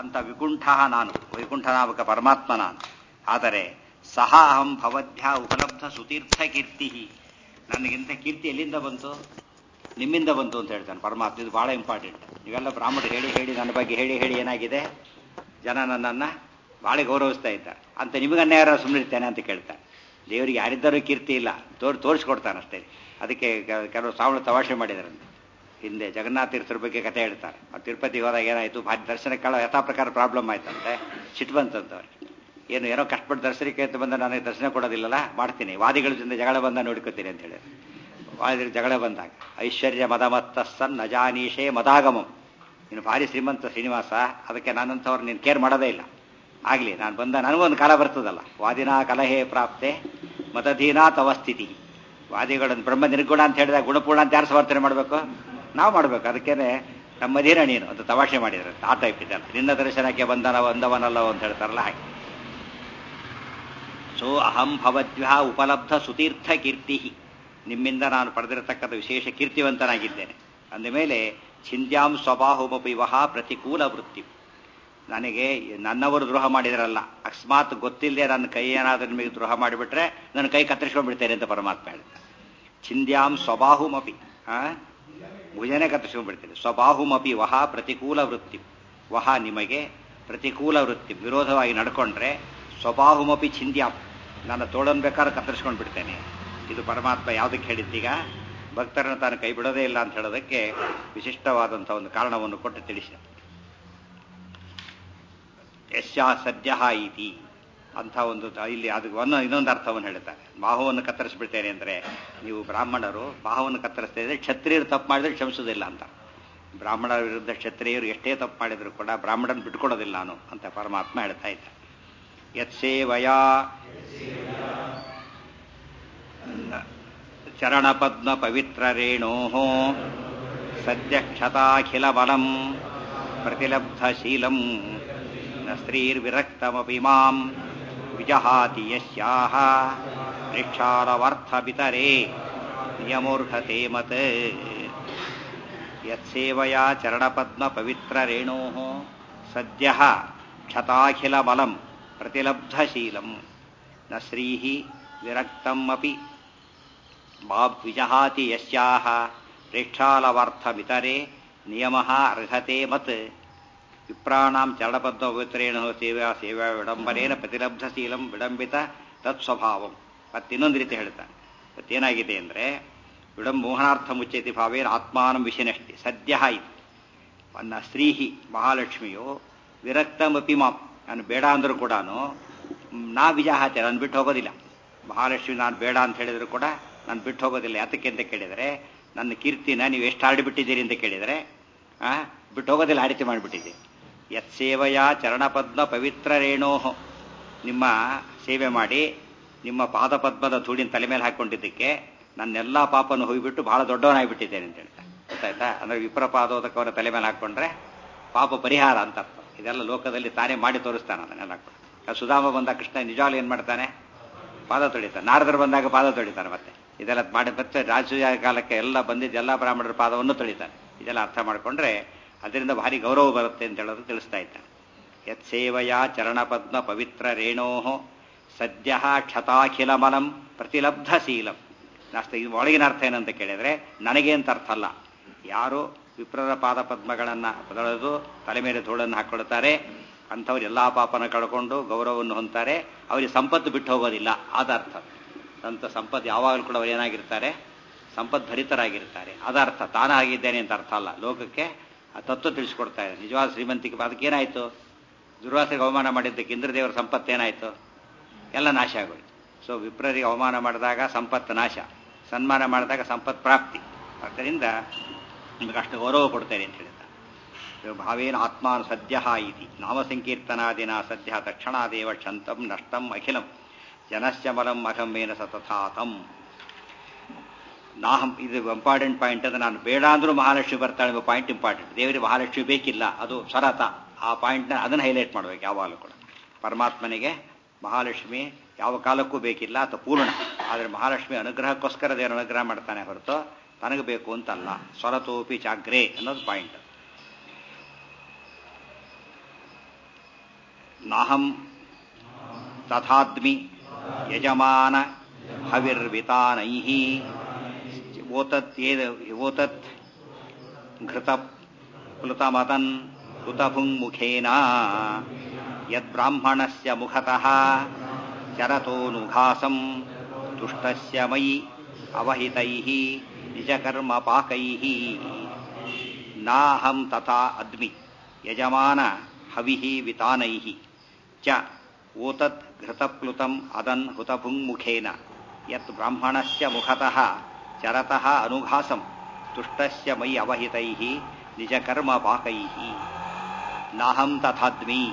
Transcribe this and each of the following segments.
ಅಂತ ವಿಕುಂಠ ನಾನು ವೈಕುಂಠ ನಾಮಕ ಪರಮಾತ್ಮ ನಾನು ಆದರೆ ಸಹ ಅಹಂ ಭವದ್ಭ್ಯ ಉಪಲಬ್ಧ ಸುತೀರ್ಥ ಕೀರ್ತಿ ನನಗಿಂತ ಕೀರ್ತಿ ಎಲ್ಲಿಂದ ಬಂತು ನಿಮ್ಮಿಂದ ಬಂತು ಅಂತ ಹೇಳ್ತಾನೆ ಪರಮಾತ್ಮ ಇದು ಬಹಳ ಇಂಪಾರ್ಟೆಂಟ್ ನೀವೆಲ್ಲ ಬ್ರಾಹ್ಮಣರು ಹೇಳಿ ಹೇಳಿ ನನ್ನ ಬಗ್ಗೆ ಹೇಳಿ ಹೇಳಿ ಏನಾಗಿದೆ ಜನ ನನ್ನನ್ನು ಭಾಳ ಗೌರವಿಸ್ತಾ ಇದ್ದಾರೆ ಅಂತ ನಿಮಗನ್ನ ಯಾರು ಸುಮ್ಮನಿರ್ತೇನೆ ಅಂತ ಕೇಳ್ತಾನೆ ದೇವರಿಗೆ ಯಾರಿದ್ದರೂ ಕೀರ್ತಿ ಇಲ್ಲ ತೋರ್ ತೋರಿಸ್ಕೊಡ್ತಾನೆ ಅಷ್ಟೇ ಅದಕ್ಕೆ ಕೆ- ಕೆಲವರು ಸಾವಳ ತವಾಷೆ ಮಾಡಿದಾರಂತೆ ಹಿಂದೆ ಜಗನ್ನಾಥ ತೀರ್ಥರ ಬಗ್ಗೆ ಕಥೆ ಹೇಳ್ತಾರೆ ಆ ತಿರುಪತಿಗೆ ಹೋದಾಗ ಏನಾಯಿತು ಭಾರಿ ದರ್ಶನಕ್ಕೆ ಯಥಾ ಪ್ರಕಾರ ಪ್ರಾಬ್ಲಮ್ ಆಯ್ತಂತೆ ಸಿಟ್ಟು ಬಂತಂತ ಅವ್ರಿಗೆ ಏನು ಏನೋ ಕಷ್ಟಪಟ್ಟು ದರ್ಶನಕ್ಕೆ ಅಂತ ಬಂದ ನನಗೆ ದರ್ಶನ ಕೊಡೋದಿಲ್ಲಲ್ಲ ಮಾಡ್ತೀನಿ ವಾದಿಗಳ ಜೊತೆ ಜಗಳ ಬಂದ ನೋಡ್ಕೋತೀನಿ ಅಂತ ಹೇಳಿ ವಾದಿಗಳ ಜಗಳ ಬಂದಾಗ ಐಶ್ವರ್ಯ ಮದಮತ್ತ ಸನ್ ನಜಾನೀಶೇ ಮದಾಗಮಂ ನೀನು ಭಾರಿ ಶ್ರೀಮಂತ ಶ್ರೀನಿವಾಸ ಅದಕ್ಕೆ ನಾನಂತವ್ರು ನೀನು ಕೇರ್ ಮಾಡೋದೇ ಇಲ್ಲ ಆಗಲಿ ನಾನು ಬಂದ ನನಗೂ ಒಂದು ಕಾಲ ಬರ್ತದಲ್ಲ ವಾದಿನಾ ಕಲಹೇ ಪ್ರಾಪ್ತೆ ಮತಧೀನಾ ತವ ಸ್ಥಿತಿ ವಾದಿಗಳನ್ನು ಬ್ರಹ್ಮ ನಿರ್ಗುಣ ಅಂತ ಹೇಳಿದಾಗ ಗುಣಪೂರ್ಣ ಅಂತ ಯಾರು ಸಮರ್ಥನೆ ಮಾಡಬೇಕು ನಾವು ಮಾಡಬೇಕು ಅದಕ್ಕೇನೆ ನಮ್ಮ ಅಧೀನ ನೀನು ಅಂತ ತಮಾಷೆ ಮಾಡಿದ್ರೆ ಆ ಟೈಪ್ ಇದೆ ಅಂತ. ನಿನ್ನ ದರ್ಶನಕ್ಕೆ ಬಂದನ ಬಂದವನಲ್ಲ ಅಂತ ಹೇಳ್ತಾರಲ್ಲ ಹಾಗೆ ಸೋ ಅಹಂ ಭವದ್ವ್ಯ ಉಪಲಬ್ಧ ಸುತೀರ್ಥ ಕೀರ್ತಿ ನಿಮ್ಮಿಂದ ನಾನು ಪಡೆದಿರತಕ್ಕಂಥ ವಿಶೇಷ ಕೀರ್ತಿವಂತನಾಗಿದ್ದೇನೆ ಅಂದ ಮೇಲೆ ಛಿಂದ್ಯಾಂ ಸ್ವಬಾಹುಮಪಿ ವಹ ಪ್ರತಿಕೂಲ ವೃತ್ತಿ ನನಗೆ ನನ್ನವರು ದ್ರೋಹ ಮಾಡಿದ್ರಲ್ಲ ಅಕಸ್ಮಾತ್ ಗೊತ್ತಿಲ್ಲದೆ ನನ್ನ ಕೈ ಏನಾದರೂ ನಿಮಗೆ ದ್ರೋಹ ಮಾಡಿಬಿಟ್ರೆ ನನ್ನ ಕೈ ಕತ್ತರಿಸ್ಕೊಂಡ್ಬಿಡ್ತೇನೆ ಅಂತ ಪರಮಾತ್ಮ ಹೇಳ್ತಾರೆ ಛಿಂದ್ಯಾಂ ಸ್ವಬಾಹುಮಪಿ ಆ ಭುಜನೆ ಕತ್ತರಿಸ್ಕೊಂಡ್ಬಿಡ್ತೇನೆ ಸ್ವಬಾಹುಮಪಿ ವಹ ಪ್ರತಿಕೂಲ ವೃತ್ತಿ ವಹ ನಿಮಗೆ ಪ್ರತಿಕೂಲ ವೃತ್ತಿ ವಿರೋಧವಾಗಿ ನಡ್ಕೊಂಡ್ರೆ ಸ್ವಬಾಹುಮಪಿ ಛಿಂದ್ಯಾಂ ನನ್ನ ತೋಳನ್ ಬೇಕಾದ್ರೆ ಕತ್ತರಿಸ್ಕೊಂಡು ಬಿಡ್ತೇನೆ ಇದು ಪರಮಾತ್ಮ ಯಾವುದಕ್ಕೆ ಹೇಳಿದ್ದೀಗ ಭಕ್ತರನ್ನು ತಾನು ಕೈ ಬಿಡೋದೇ ಇಲ್ಲ ಅಂತ ಹೇಳೋದಕ್ಕೆ ವಿಶಿಷ್ಟವಾದಂಥ ಒಂದು ಕಾರಣವನ್ನು ಕೊಟ್ಟು ತಿಳಿಸಿದ ಯಶ್ಯಾ ಸದ್ಯ ಇತಿ ಅಂತ ಒಂದು ತ- ಇಲ್ಲಿ ಅದಕ್ಕೆ ಒಂದು ಇನ್ನೊಂದು ಅರ್ಥವನ್ನು ಹೇಳ್ತಾರೆ ಬಾಹುವನ್ನು ಕತ್ತರಿಸ್ಬಿಡ್ತೇನೆ ಅಂದರೆ ನೀವು ಬ್ರಾಹ್ಮಣರು ಬಾಹುವನ್ನು ಕತ್ತರಿಸ್ತಾ ಇದ್ರೆ ಕ್ಷತ್ರಿಯರು ತಪ್ಪು ಮಾಡಿದ್ರೆ ಕ್ಷಮಿಸೋದಿಲ್ಲ ಅಂತ ಬ್ರಾಹ್ಮಣರ ವಿರುದ್ಧ ಕ್ಷತ್ರಿಯರು ಎಷ್ಟೇ ತಪ್ಪು ಮಾಡಿದ್ರು ಕೂಡ ಬ್ರಾಹ್ಮಣನ ಬಿಟ್ಕೊಡೋದಿಲ್ಲ ನಾನು ಅಂತ ಪರಮಾತ್ಮ ಹೇಳ್ತಾ ಇದ್ದ ಯತ್ಸೇವಯಾ ಚರಣಪದ್ಮ ಪವಿತ್ರ ರೇಣೋ ಸದ್ಯ ಕ್ಷತಾಖಿಲ ಬಲಂ ಪ್ರತಿಲಬ್ಧಶೀಲಂ ನ ಸ್ತ್ರೀರ್ವಿರಕ್ತಮಪಿ ಮಾಂ ವಿಜಹಾತಿ ಯಸ್ಯಾಹ ಪ್ರೇಕ್ಷಾರವಾರ್ಥಪಿತರೇ ನಿಯಮೋರ್ಹತೆ ಮತ್ ಯತ್ಸೇವಯಾ ಚರಣಪದ್ಮ ಪವಿತ್ರ ರೇಣೋ ಸದ್ಯ ಕ್ಷತಾಖಿಲ ಬಲಂ ಪ್ರತಿಲಬ್ಧಶೀಲಂ ನ ಶ್ರೀ ವಿರಕ್ತಮಪಿ ಮಾ ವಿಜಹಾತಿ ಯಸ್ಯಾಹ ಪ್ರೇಕ್ಷಾಲವಾರ್ಥಮಿತರೆ ನಿಯಮ ಅರ್ಹತೆ ಮತ್ ವಿಪ್ರಾಣಾಂ ಚರಣಪದ್ಮ ಪವಿತ್ರೇಣ ಸೇವಾ ಸೇವಾ ವಿಡಂಬನೇನ ಪ್ರತಿಲಬ್ಧಶೀಲಂ ವಿಡಂಬಿತ ತತ್ಸ್ವಭಾವಂ ಮತ್ತಿನ್ನೊಂದು ರೀತಿ ಹೇಳ್ತಾನೆ ಮತ್ತೇನಾಗಿದೆ ಅಂದರೆ ವಿಡಂ ಮೋಹನಾರ್ಥ ಮುಚ್ಚೇತಿ ಭಾವೇನ ಆತ್ಮಾನಂ ವಿಷನಷ್ಟಿ ಸದ್ಯ ಇತಿ ಅನ್ನ ಸ್ತ್ರೀಹಿ ಮಹಾಲಕ್ಷ್ಮಿಯು ವಿರಕ್ತಮಪಿ ಮಾಂ ನಾನು ಬೇಡ ಅಂದರೂ ಕೂಡ ನಾ ವಿಜಾಹತೆ ನಾನು ಬಿಟ್ಟು ಹೋಗೋದಿಲ್ಲ ಮಹಾಲಕ್ಷ್ಮಿ ನಾನು ಬೇಡ ಅಂತ ಹೇಳಿದ್ರು ಕೂಡ ನಾನು ಬಿಟ್ಟು ಹೋಗೋದಿಲ್ಲ ಯಾತಕ್ಕೆ ಅಂತ ಕೇಳಿದರೆ ನನ್ನ ಕೀರ್ತಿನ ನೀವು ಎಷ್ಟು ಹಾಡಿಬಿಟ್ಟಿದ್ದೀರಿ ಅಂತ ಕೇಳಿದರೆ ಆ ಬಿಟ್ಟು ಹೋಗೋದಿಲ್ಲ ಆ ರೀತಿ ಮಾಡಿಬಿಟ್ಟಿದ್ದೀರಿ ಯತ್ಸೇವೆಯ ಚರಣಪದ್ಮ ಪವಿತ್ರ ರೇಣೋಹೋ ನಿಮ್ಮ ಸೇವೆ ಮಾಡಿ ನಿಮ್ಮ ಪಾದಪದ್ಮದ ಧೂಳಿನ ತಲೆ ಮೇಲೆ ಹಾಕೊಂಡಿದ್ದಕ್ಕೆ ನನ್ನೆಲ್ಲ ಪಾಪನ್ನು ಹೋಗಿಬಿಟ್ಟು ಬಹಳ ದೊಡ್ಡವನಾಗಿಬಿಟ್ಟಿದ್ದೇನೆ ಅಂತ ಹೇಳ್ತಾರೆ ಗೊತ್ತಾಯ್ತಾ ಅಂದ್ರೆ ವಿಪ್ರ ಪಾದೋದಕವರ ತಲೆ ಮೇಲೆ ಹಾಕೊಂಡ್ರೆ ಪಾಪ ಪರಿಹಾರ ಅಂತ ಅರ್ಥ ಇದೆಲ್ಲ ಲೋಕದಲ್ಲಿ ತಾನೇ ಮಾಡಿ ತೋರಿಸ್ತಾನೆ ಅದನ್ನೆಲ್ಲ ಕೂಡ ಆ ಸುಧಾಮ ಬಂದ ಕೃಷ್ಣ ನಿಜವಾಗ್ಲೂ ಏನ್ ಮಾಡ್ತಾನೆ ಪಾದ ತೊಳಿತಾನೆ ನಾರದರು ಬಂದಾಗ ಪಾದ ತೊಳಿತಾನೆ ಮತ್ತೆ ಇದೆಲ್ಲ ಮಾಡಿ ಮತ್ತೆ ರಾಜಸೂಯ ಕಾಲಕ್ಕೆ ಎಲ್ಲ ಬಂದಿದ್ದ ಎಲ್ಲ ಬ್ರಾಹ್ಮಣರ ಪಾದವನ್ನು ತೊಳಿತಾನೆ ಇದೆಲ್ಲ ಅರ್ಥ ಮಾಡಿಕೊಂಡ್ರೆ ಅದರಿಂದ ಭಾರಿ ಗೌರವ ಬರುತ್ತೆ ಅಂತ ಹೇಳೋದು ತಿಳಿಸ್ತಾ ಇದ್ದಾನೆ ಯತ್ಸೇವೆಯ ಚರಣಪದ್ಮ ಪವಿತ್ರ ರೇಣೋ ಸದ್ಯ ಕ್ಷತಾಖಿಲಮಲಂ ಪ್ರತಿಲಬ್ಧಶೀಲಂ ನಾಸ್ತ ಇದು ಒಳಗಿನ ಅರ್ಥ ಏನಂತ ಕೇಳಿದ್ರೆ ನನಗೆ ಅಂತ ಅರ್ಥ ಅಲ್ಲ ಯಾರು ವಿಪ್ರರ ಪಾದ ಪದ್ಮಗಳನ್ನು ತೊಳೆದು ತಲೆ ಮೇಲೆ ಧೂಳನ್ನು ಹಾಕೊಳ್ತಾರೆ ಅಂಥವ್ರು ಎಲ್ಲಾ ಪಾಪನ ಕಳ್ಕೊಂಡು ಗೌರವವನ್ನು ಹೊಂತಾರೆ ಅವರಿಗೆ ಸಂಪತ್ತು ಬಿಟ್ಟು ಹೋಗೋದಿಲ್ಲ ಆದ ಅರ್ಥ ಅಂತ ಸಂಪತ್ತು ಯಾವಾಗಲೂ ಕೂಡ ಅವ್ರು ಏನಾಗಿರ್ತಾರೆ ಸಂಪತ್ ಭರಿತರಾಗಿರ್ತಾರೆ ಅದ ಅರ್ಥ ತಾನಾಗಿದ್ದೇನೆ ಅಂತ ಅರ್ಥ ಅಲ್ಲ ಲೋಕಕ್ಕೆ ಆ ತತ್ವ ತಿಳಿಸ್ಕೊಡ್ತಾ ಇದೆ ನಿಜವಾದ ಶ್ರೀಮಂತಿಕೆ ಅದಕ್ಕೇನಾಯ್ತು ದುರ್ವಾಸರಿಗೆ ಅವಮಾನ ಮಾಡಿದ್ದಕ್ಕೆ ಇಂದ್ರದೇವರ ಸಂಪತ್ತೇನಾಯ್ತು ಎಲ್ಲ ನಾಶ ಆಗೋಯ್ತು ಸೊ ವಿಪ್ರರಿಗೆ ಅವಮಾನ ಮಾಡಿದಾಗ ಸಂಪತ್ತು ನಾಶ ಸನ್ಮಾನ ಮಾಡಿದಾಗ ಸಂಪತ್ ಪ್ರಾಪ್ತಿ ಆದ್ದರಿಂದ ನಿಮಗೆ ಅಷ್ಟು ಗೌರವ ಕೊಡ್ತೇನೆ ಅಂತ ಹೇಳಿದ ಭಾವೇನ ಆತ್ಮಾನು ಸದ್ಯ ಇತಿ ನಾಮಸಂಕೀರ್ತನಾದಿನ ಸದ್ಯ ತಕ್ಷಣಾದೇವ ಕ್ಷಂತಂ ನಷ್ಟಂ ಅಖಿಲಂ ಜನಶ್ಚಮಲಂ ಅಹಮೇನ ಸತಥಾತಂ ನಾಹಂ ಇದು ಇಂಪಾರ್ಟೆಂಟ್ ಪಾಯಿಂಟ್ ಅಂದ್ರೆ ನಾನು ಬೇಡ ಅಂದ್ರೂ ಮಹಾಲಕ್ಷ್ಮಿ ಬರ್ತಾಳೆ ಎಂಬ ಪಾಯಿಂಟ್ ಇಂಪಾರ್ಟೆಂಟ್ ದೇವರಿಗೆ ಮಹಾಲಕ್ಷ್ಮಿ ಬೇಕಿಲ್ಲ ಅದು ಸರತ ಆ ಪಾಯಿಂಟ್ನ ಅದನ್ನು ಹೈಲೈಟ್ ಮಾಡಬೇಕು ಯಾವಾಗಲೂ ಕೂಡ ಪರಮಾತ್ಮನಿಗೆ ಮಹಾಲಕ್ಷ್ಮಿ ಯಾವ ಕಾಲಕ್ಕೂ ಬೇಕಿಲ್ಲ ಅಥವಾ ಪೂರ್ಣ ಆದರೆ ಮಹಾಲಕ್ಷ್ಮಿ ಅನುಗ್ರಹಕ್ಕೋಸ್ಕರ ದೇವರು ಅನುಗ್ರಹ ಮಾಡ್ತಾನೆ ಹೊರತು ತನಗೆ ಬೇಕು ಅಂತಲ್ಲ ಸ್ವರತೋಪಿ ಚಾಗ್ರೆ ಅನ್ನೋದು ಪಾಯಿಂಟ್ ನಾಹಂ ತಥಾದ್ಮಿ ಯಜಮಾನ ಹವಿರ್ವಿತಾನೈಃ ಓತತ್ ಏದ ಓತತ್ ಘೃತ ಪ್ಲುತಮತನ್ ಪ್ಲುತಭುङ्मुखेन ಯದ್ಬ್ರಾಹ್ಮಣಸ್ಯ ಮುಖತಃ ಚರತೋನುಘಾಸಂ ತುಷ್ಟಸ್ಯ ಮಯಿ ಅವಹಿತೈಃ ನಿಜಕರ್ಮಪಾಕೈಃ ನಾಹಂ ತಥಾ ಅದ್ಮಿ ಯಜಮಾನ ಹವಿಃ ವಿತಾನೈಃ ಚ ಓತತ್ ಘೃತಪ್ಲುತಂ ಅದನ್ ಹುತಭುङ्मुखेन ಯತ್ ಬ್ರಾಹ್ಮಣಸ್ಯ ಮುಖತಃ ಚರತಃ ಅನುಘಾಸಂ ತುಷ್ಟಸ್ಯ ಮಯಿ ಅವಹಿತೈಃ ನಿಜಕರ್ಮಪಾಕೈಃ ನಾಹಂ ತಥಾದ್ಮಿ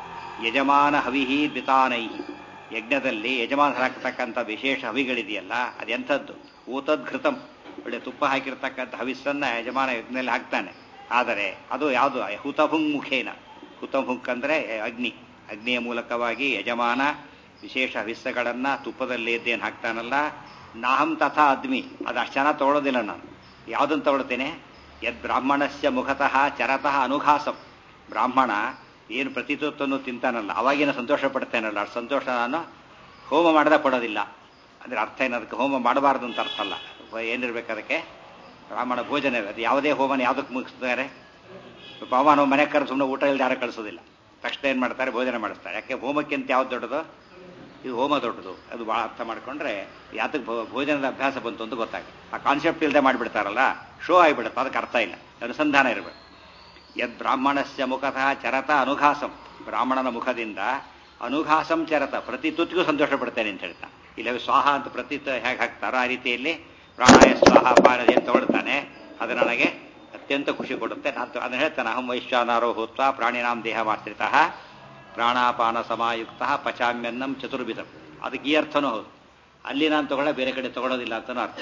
ಯಜಮಾನ ಹವಿಃ ವಿತಾನೈಃ ಯಜ್ಞದಲ್ಲಿ ಯಜಮಾನರಾಗ್ತಕ್ಕಂಥ ವಿಶೇಷ ಹವಿಗಳಿದೆಯಲ್ಲ ಅದೆಂಥದ್ದು ಊತದ್ ಘೃತಂ ಒಳ್ಳೆ ತುಪ್ಪ ಹಾಕಿರ್ತಕ್ಕಂಥ ಹವಿಸ್ಸನ್ನ ಯಜಮಾನ ಯಜ್ಞದಲ್ಲಿ ಹಾಕ್ತಾನೆ ಆದರೆ ಅದು ಯಾವುದು ಹುತಭುಂಗ್ ಮುಖೇನ ಹುತಭುಂಕ್ ಅಂದರೆ ಅಗ್ನಿ ಅಗ್ನಿಯ ಮೂಲಕವಾಗಿ ಯಜಮಾನ ವಿಶೇಷ ಹವಿಸ್ಸಗಳನ್ನು ತುಪ್ಪದಲ್ಲಿ ಎದ್ದೇನು ಹಾಕ್ತಾನಲ್ಲ ನಾಹಂ ತಥಾ ಅದ್ಮಿ ಅದು ಅಷ್ಟು ಚೆನ್ನಾಗಿ ತಗೊಳ್ಳೋದಿಲ್ಲ ನಾನು ಯಾವುದನ್ನು ತಗೊಳ್ತೇನೆ ಯದ್ ಬ್ರಾಹ್ಮಣಸ್ಯ ಮುಖತಃ ಚರತಃ ಅನುಘಾಸಂ ಬ್ರಾಹ್ಮಣ ಏನು ಪ್ರತಿತತ್ವವನ್ನು ತಿಂತಾನಲ್ಲ ಅವಾಗಿನ ಸಂತೋಷ ಪಡ್ತೇನಲ್ಲ ಅಷ್ಟು ಸಂತೋಷ ನಾನು ಹೋಮ ಮಾಡದ ಕೊಡೋದಿಲ್ಲ ಅಂದರೆ ಅರ್ಥ ಏನು ಅದಕ್ಕೆ ಹೋಮ ಮಾಡಬಾರ್ದು ಅಂತ ಅರ್ಥ ಅಲ್ಲ ಏನಿರ್ಬೇಕು ಅದಕ್ಕೆ ಬ್ರಾಹ್ಮಣ ಭೋಜನ ಅದು ಯಾವುದೇ ಹೋಮನ ಯಾವುದಕ್ಕೆ ಮುಗಿಸ್ತಾರೆ ಪಾಪ ನಾವು ಮನೆ ಕರೆದು ಸುಮ್ಮನೆ ಊಟ ಇಲ್ಲದೆ ಯಾರು ಕಳಿಸೋದಿಲ್ಲ ತಕ್ಷಣ ಏನು ಮಾಡ್ತಾರೆ ಭೋಜನ ಮಾಡಿಸ್ತಾರೆ ಯಾಕೆ ಹೋಮಕ್ಕಿಂತ ಯಾವ್ದು ದೊಡ್ಡದು ಇದು ಹೋಮ ದೊಡ್ಡದು ಅದು ಭಾಳ ಅರ್ಥ ಮಾಡ್ಕೊಂಡ್ರೆ ಯಾತಕ್ಕೆ ಭೋಜನದ ಅಭ್ಯಾಸ ಬಂತು ಅಂತ ಗೊತ್ತಾಗುತ್ತೆ ಆ ಕಾನ್ಸೆಪ್ಟ್ ಇಲ್ಲದೆ ಮಾಡಿಬಿಡ್ತಾರಲ್ಲ ಶೋ ಆಗಿಬಿಡುತ್ತೆ ಅದಕ್ಕೆ ಅರ್ಥ ಇಲ್ಲ ಅನುಸಂಧಾನ ಇರಬೇಕು ಯದ್ ಬ್ರಾಹ್ಮಣಸ್ಯ ಮುಖತಃ ಚರತ ಅನುಘಾಸಂ ಬ್ರಾಹ್ಮಣನ ಮುಖದಿಂದ ಅನುಘಾಸಂ ಚರತ ಪ್ರತಿ ತುತ್ತಿಗೂ ಸಂತೋಷ ಪಡ್ತೇನೆ ಅಂತ ಹೇಳ್ತಾ ಇಲ್ಲ ಸ್ವಾಹ ಅಂತ ಪ್ರತಿ ಹೇಗೆ ಹಾಕ್ತಾರೋ ಆ ರೀತಿಯಲ್ಲಿ ಪ್ರಾಣಾಯ ಸ್ವಾಹ ಪಾನದ ಏನು ತಗೊಳ್ತಾನೆ ಅದು ನನಗೆ ಅತ್ಯಂತ ಖುಷಿ ಕೊಡುತ್ತೆ ನಾನು ಅದನ್ನು ಹೇಳ್ತಾನೆ ಅಹಂ ವೈಶ್ವಾನಾರೋ ಹೋತ್ವ ಪ್ರಾಣಿನಾಂ ದೇಹ ಮಾಶ್ರಿತ ಪ್ರಾಣಾಪಾನ ಸಮಾಯುಕ್ತ ಪಚಾಮ್ಯನ್ನಂ ಚತುರ್ವಿಧಂ ಅದಕ್ಕೆ ಈ ಅರ್ಥನೂ ಹೌದು ಅಲ್ಲಿ ನಾನು ತಗೊಳ್ಳ ಬೇರೆ ಕಡೆ ತಗೊಳ್ಳೋದಿಲ್ಲ ಅಂತನೂ ಅರ್ಥ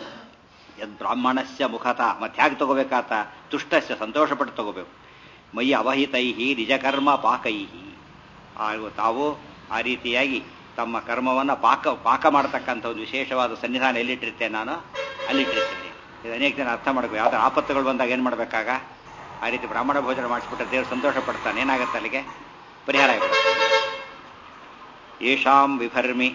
ಯದ್ ಬ್ರಾಹ್ಮಣಸ್ಯ ಮುಖತಃ ಮತ್ತೆ ಹೇಗೆ ತಗೋಬೇಕಾತ ತುಷ್ಟಸ್ಯ ಸಂತೋಷಪಟ್ಟು ತಗೋಬೇಕು ಮೈ ಅವಹಿತೈಹಿ ನಿಜಕರ್ಮ ಪಾಕೈಹಿ ಹಾಗೂ ತಾವು ಆ ರೀತಿಯಾಗಿ ತಮ್ಮ ಕರ್ಮವನ್ನು ಪಾಕ ಪಾಕ ಮಾಡತಕ್ಕಂಥ ಒಂದು ವಿಶೇಷವಾದ ಸನ್ನಿಧಾನ ಎಲ್ಲಿಟ್ಟಿರ್ತೇನೆ ನಾನು ಅಲ್ಲಿಟ್ಟಿರ್ತೇನೆ ಇದು ಅನೇಕ ಜನ ಅರ್ಥ ಮಾಡಬೇಕು ಯಾವ್ದಾರು ಆಪತ್ತುಗಳು ಬಂದಾಗ ಏನು ಮಾಡಬೇಕಾಗ ಆ ರೀತಿ ಬ್ರಾಹ್ಮಣ ಭೋಜನ ಮಾಡಿಸ್ಬಿಟ್ರೆ ದೇವರು ಸಂತೋಷ ಪಡ್ತಾನೆ ಏನಾಗುತ್ತೆ ಅಲ್ಲಿಗೆ ಪರಿಹಾರ ಆಗಿಬಿಡುತ್ತೆ ಯೇಷಾಂ ವಿಭರ್ಮಿ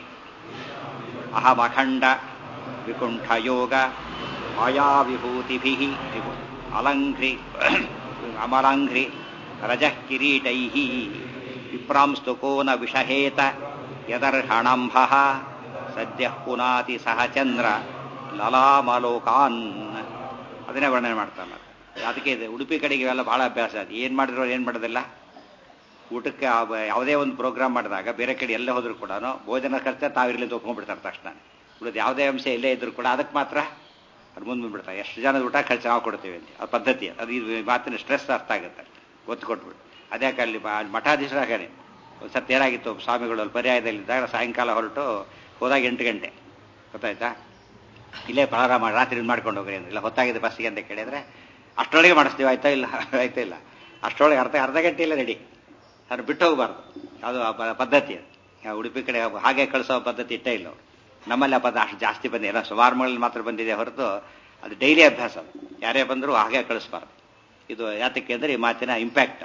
ಅಹಮಖಂಡ ವಿಕುಂಠ ಯೋಗ ಮಾಯಾವಿಭೂತಿಭಿ ಅಲಂಘ್ರಿ ಅಮಲಾಂಘ್ರಿ ರಜಃ ಕಿರೀಟೈ ವಿಪ್ರಾಂಸ್ತು ಕೋನ ವಿಷಹೇತ ಯದರ್ಹಣಂಭ ಸದ್ಯ ಪುನಾತಿ ಸಹ ಚಂದ್ರ ಲಲಾಮಲೋಕಾನ್ ಅದನ್ನೇ ವರ್ಣನೆ ಮಾಡ್ತಾನೆ ಅದಕ್ಕೆ ಇದೆ ಉಡುಪಿ ಕಡೆಗೆ ಇವೆಲ್ಲ ಬಹಳ ಅಭ್ಯಾಸ ಅದು ಏನು ಮಾಡಿದ್ರು ಏನು ಮಾಡೋದಿಲ್ಲ ಊಟಕ್ಕೆ ಯಾವುದೇ ಒಂದು ಪ್ರೋಗ್ರಾಮ್ ಮಾಡಿದಾಗ ಬೇರೆ ಕಡೆ ಎಲ್ಲ ಹೋದ್ರು ಕೂಡ ಭೋಜನ ಖರ್ಚು ತಾವಿರಲಿ ಒಪ್ಕೊಂಡ್ಬಿಡ್ತಾರೆ ತಕ್ಷಣ ಉಳಿದು ಯಾವುದೇ ಅಂಶ ಎಲ್ಲೇ ಇದ್ರು ಕೂಡ ಅದಕ್ಕೆ ಮಾತ್ರ ಅದು ಮುಂದೆ ಬಂದ್ಬಿಡ್ತಾರೆ ಎಷ್ಟು ಜನದ ಊಟ ಖರ್ಚು ನಾವು ಕೊಡ್ತೀವಿ ಅಂತ ಅದು ಪದ್ಧತಿ ಅದು ಇದು ಮಾತಿನ ಸ್ಟ್ರೆಸ್ ಅರ್ಥ ಆಗುತ್ತೆ ಒತ್ತು ಕೊಟ್ಬಿಟ್ಟು ಅದ್ಯಾಕೆ ಅಲ್ಲಿ ಮಠಾಧೀಶರು ಹಾಗೇನೆ ಒಂದು ಸರ್ತಿ ಏನಾಗಿತ್ತು ಸ್ವಾಮಿಗಳು ಅಲ್ಲಿ ಪರ್ಯಾಯದಲ್ಲಿದ್ದಾಗ ಸಾಯಂಕಾಲ ಹೊರಟು ಹೋದಾಗ ಎಂಟು ಗಂಟೆ ಗೊತ್ತಾಯ್ತಾ ಇಲ್ಲೇ ಪ್ರಾರಂಭ ಮಾಡಿ ರಾತ್ರಿ ಮಾಡ್ಕೊಂಡು ಹೋಗ್ರಿ ಅಂದ್ರೆ ಇಲ್ಲ ಹೊತ್ತಾಗಿದೆ ಬಸ್ಸಿಗೆ ಅಂತ ಕೇಳಿದ್ರೆ ಅಷ್ಟರೊಳಗೆ ಮಾಡಿಸ್ತೀವಿ ಆಯ್ತಾ ಇಲ್ಲ ಆಯ್ತಾ ಇಲ್ಲ ಅಷ್ಟರೊಳಗೆ ಅರ್ಧ ಅರ್ಧ ಗಂಟೆ ಇಲ್ಲ ರೆಡಿ ಅದನ್ನು ಬಿಟ್ಟು ಹೋಗಬಾರ್ದು ಅದು ಪದ್ಧತಿ ಅದು ಉಡುಪಿ ಕಡೆ ಹಾಗೆ ಕಳಿಸೋ ಪದ್ಧತಿ ಇಟ್ಟೇ ಇಲ್ಲ ಅವರು ನಮ್ಮಲ್ಲಿ ಆ ಪದ ಅಷ್ಟು ಜಾಸ್ತಿ ಬಂದಿದೆ ಏನೋ ಸುಮಾರು ಮಾತ್ರ ಬಂದಿದೆ ಹೊರತು ಅದು ಡೈಲಿ ಅಭ್ಯಾಸ ಯಾರೇ ಬಂದರೂ ಹಾಗೆ ಕಳಿಸ್ಬಾರ್ದು ಇದು ಯಾತಕ್ಕೆ ಅಂದರೆ ಈ ಮಾತಿನ ಇಂಪ್ಯಾಕ್ಟ್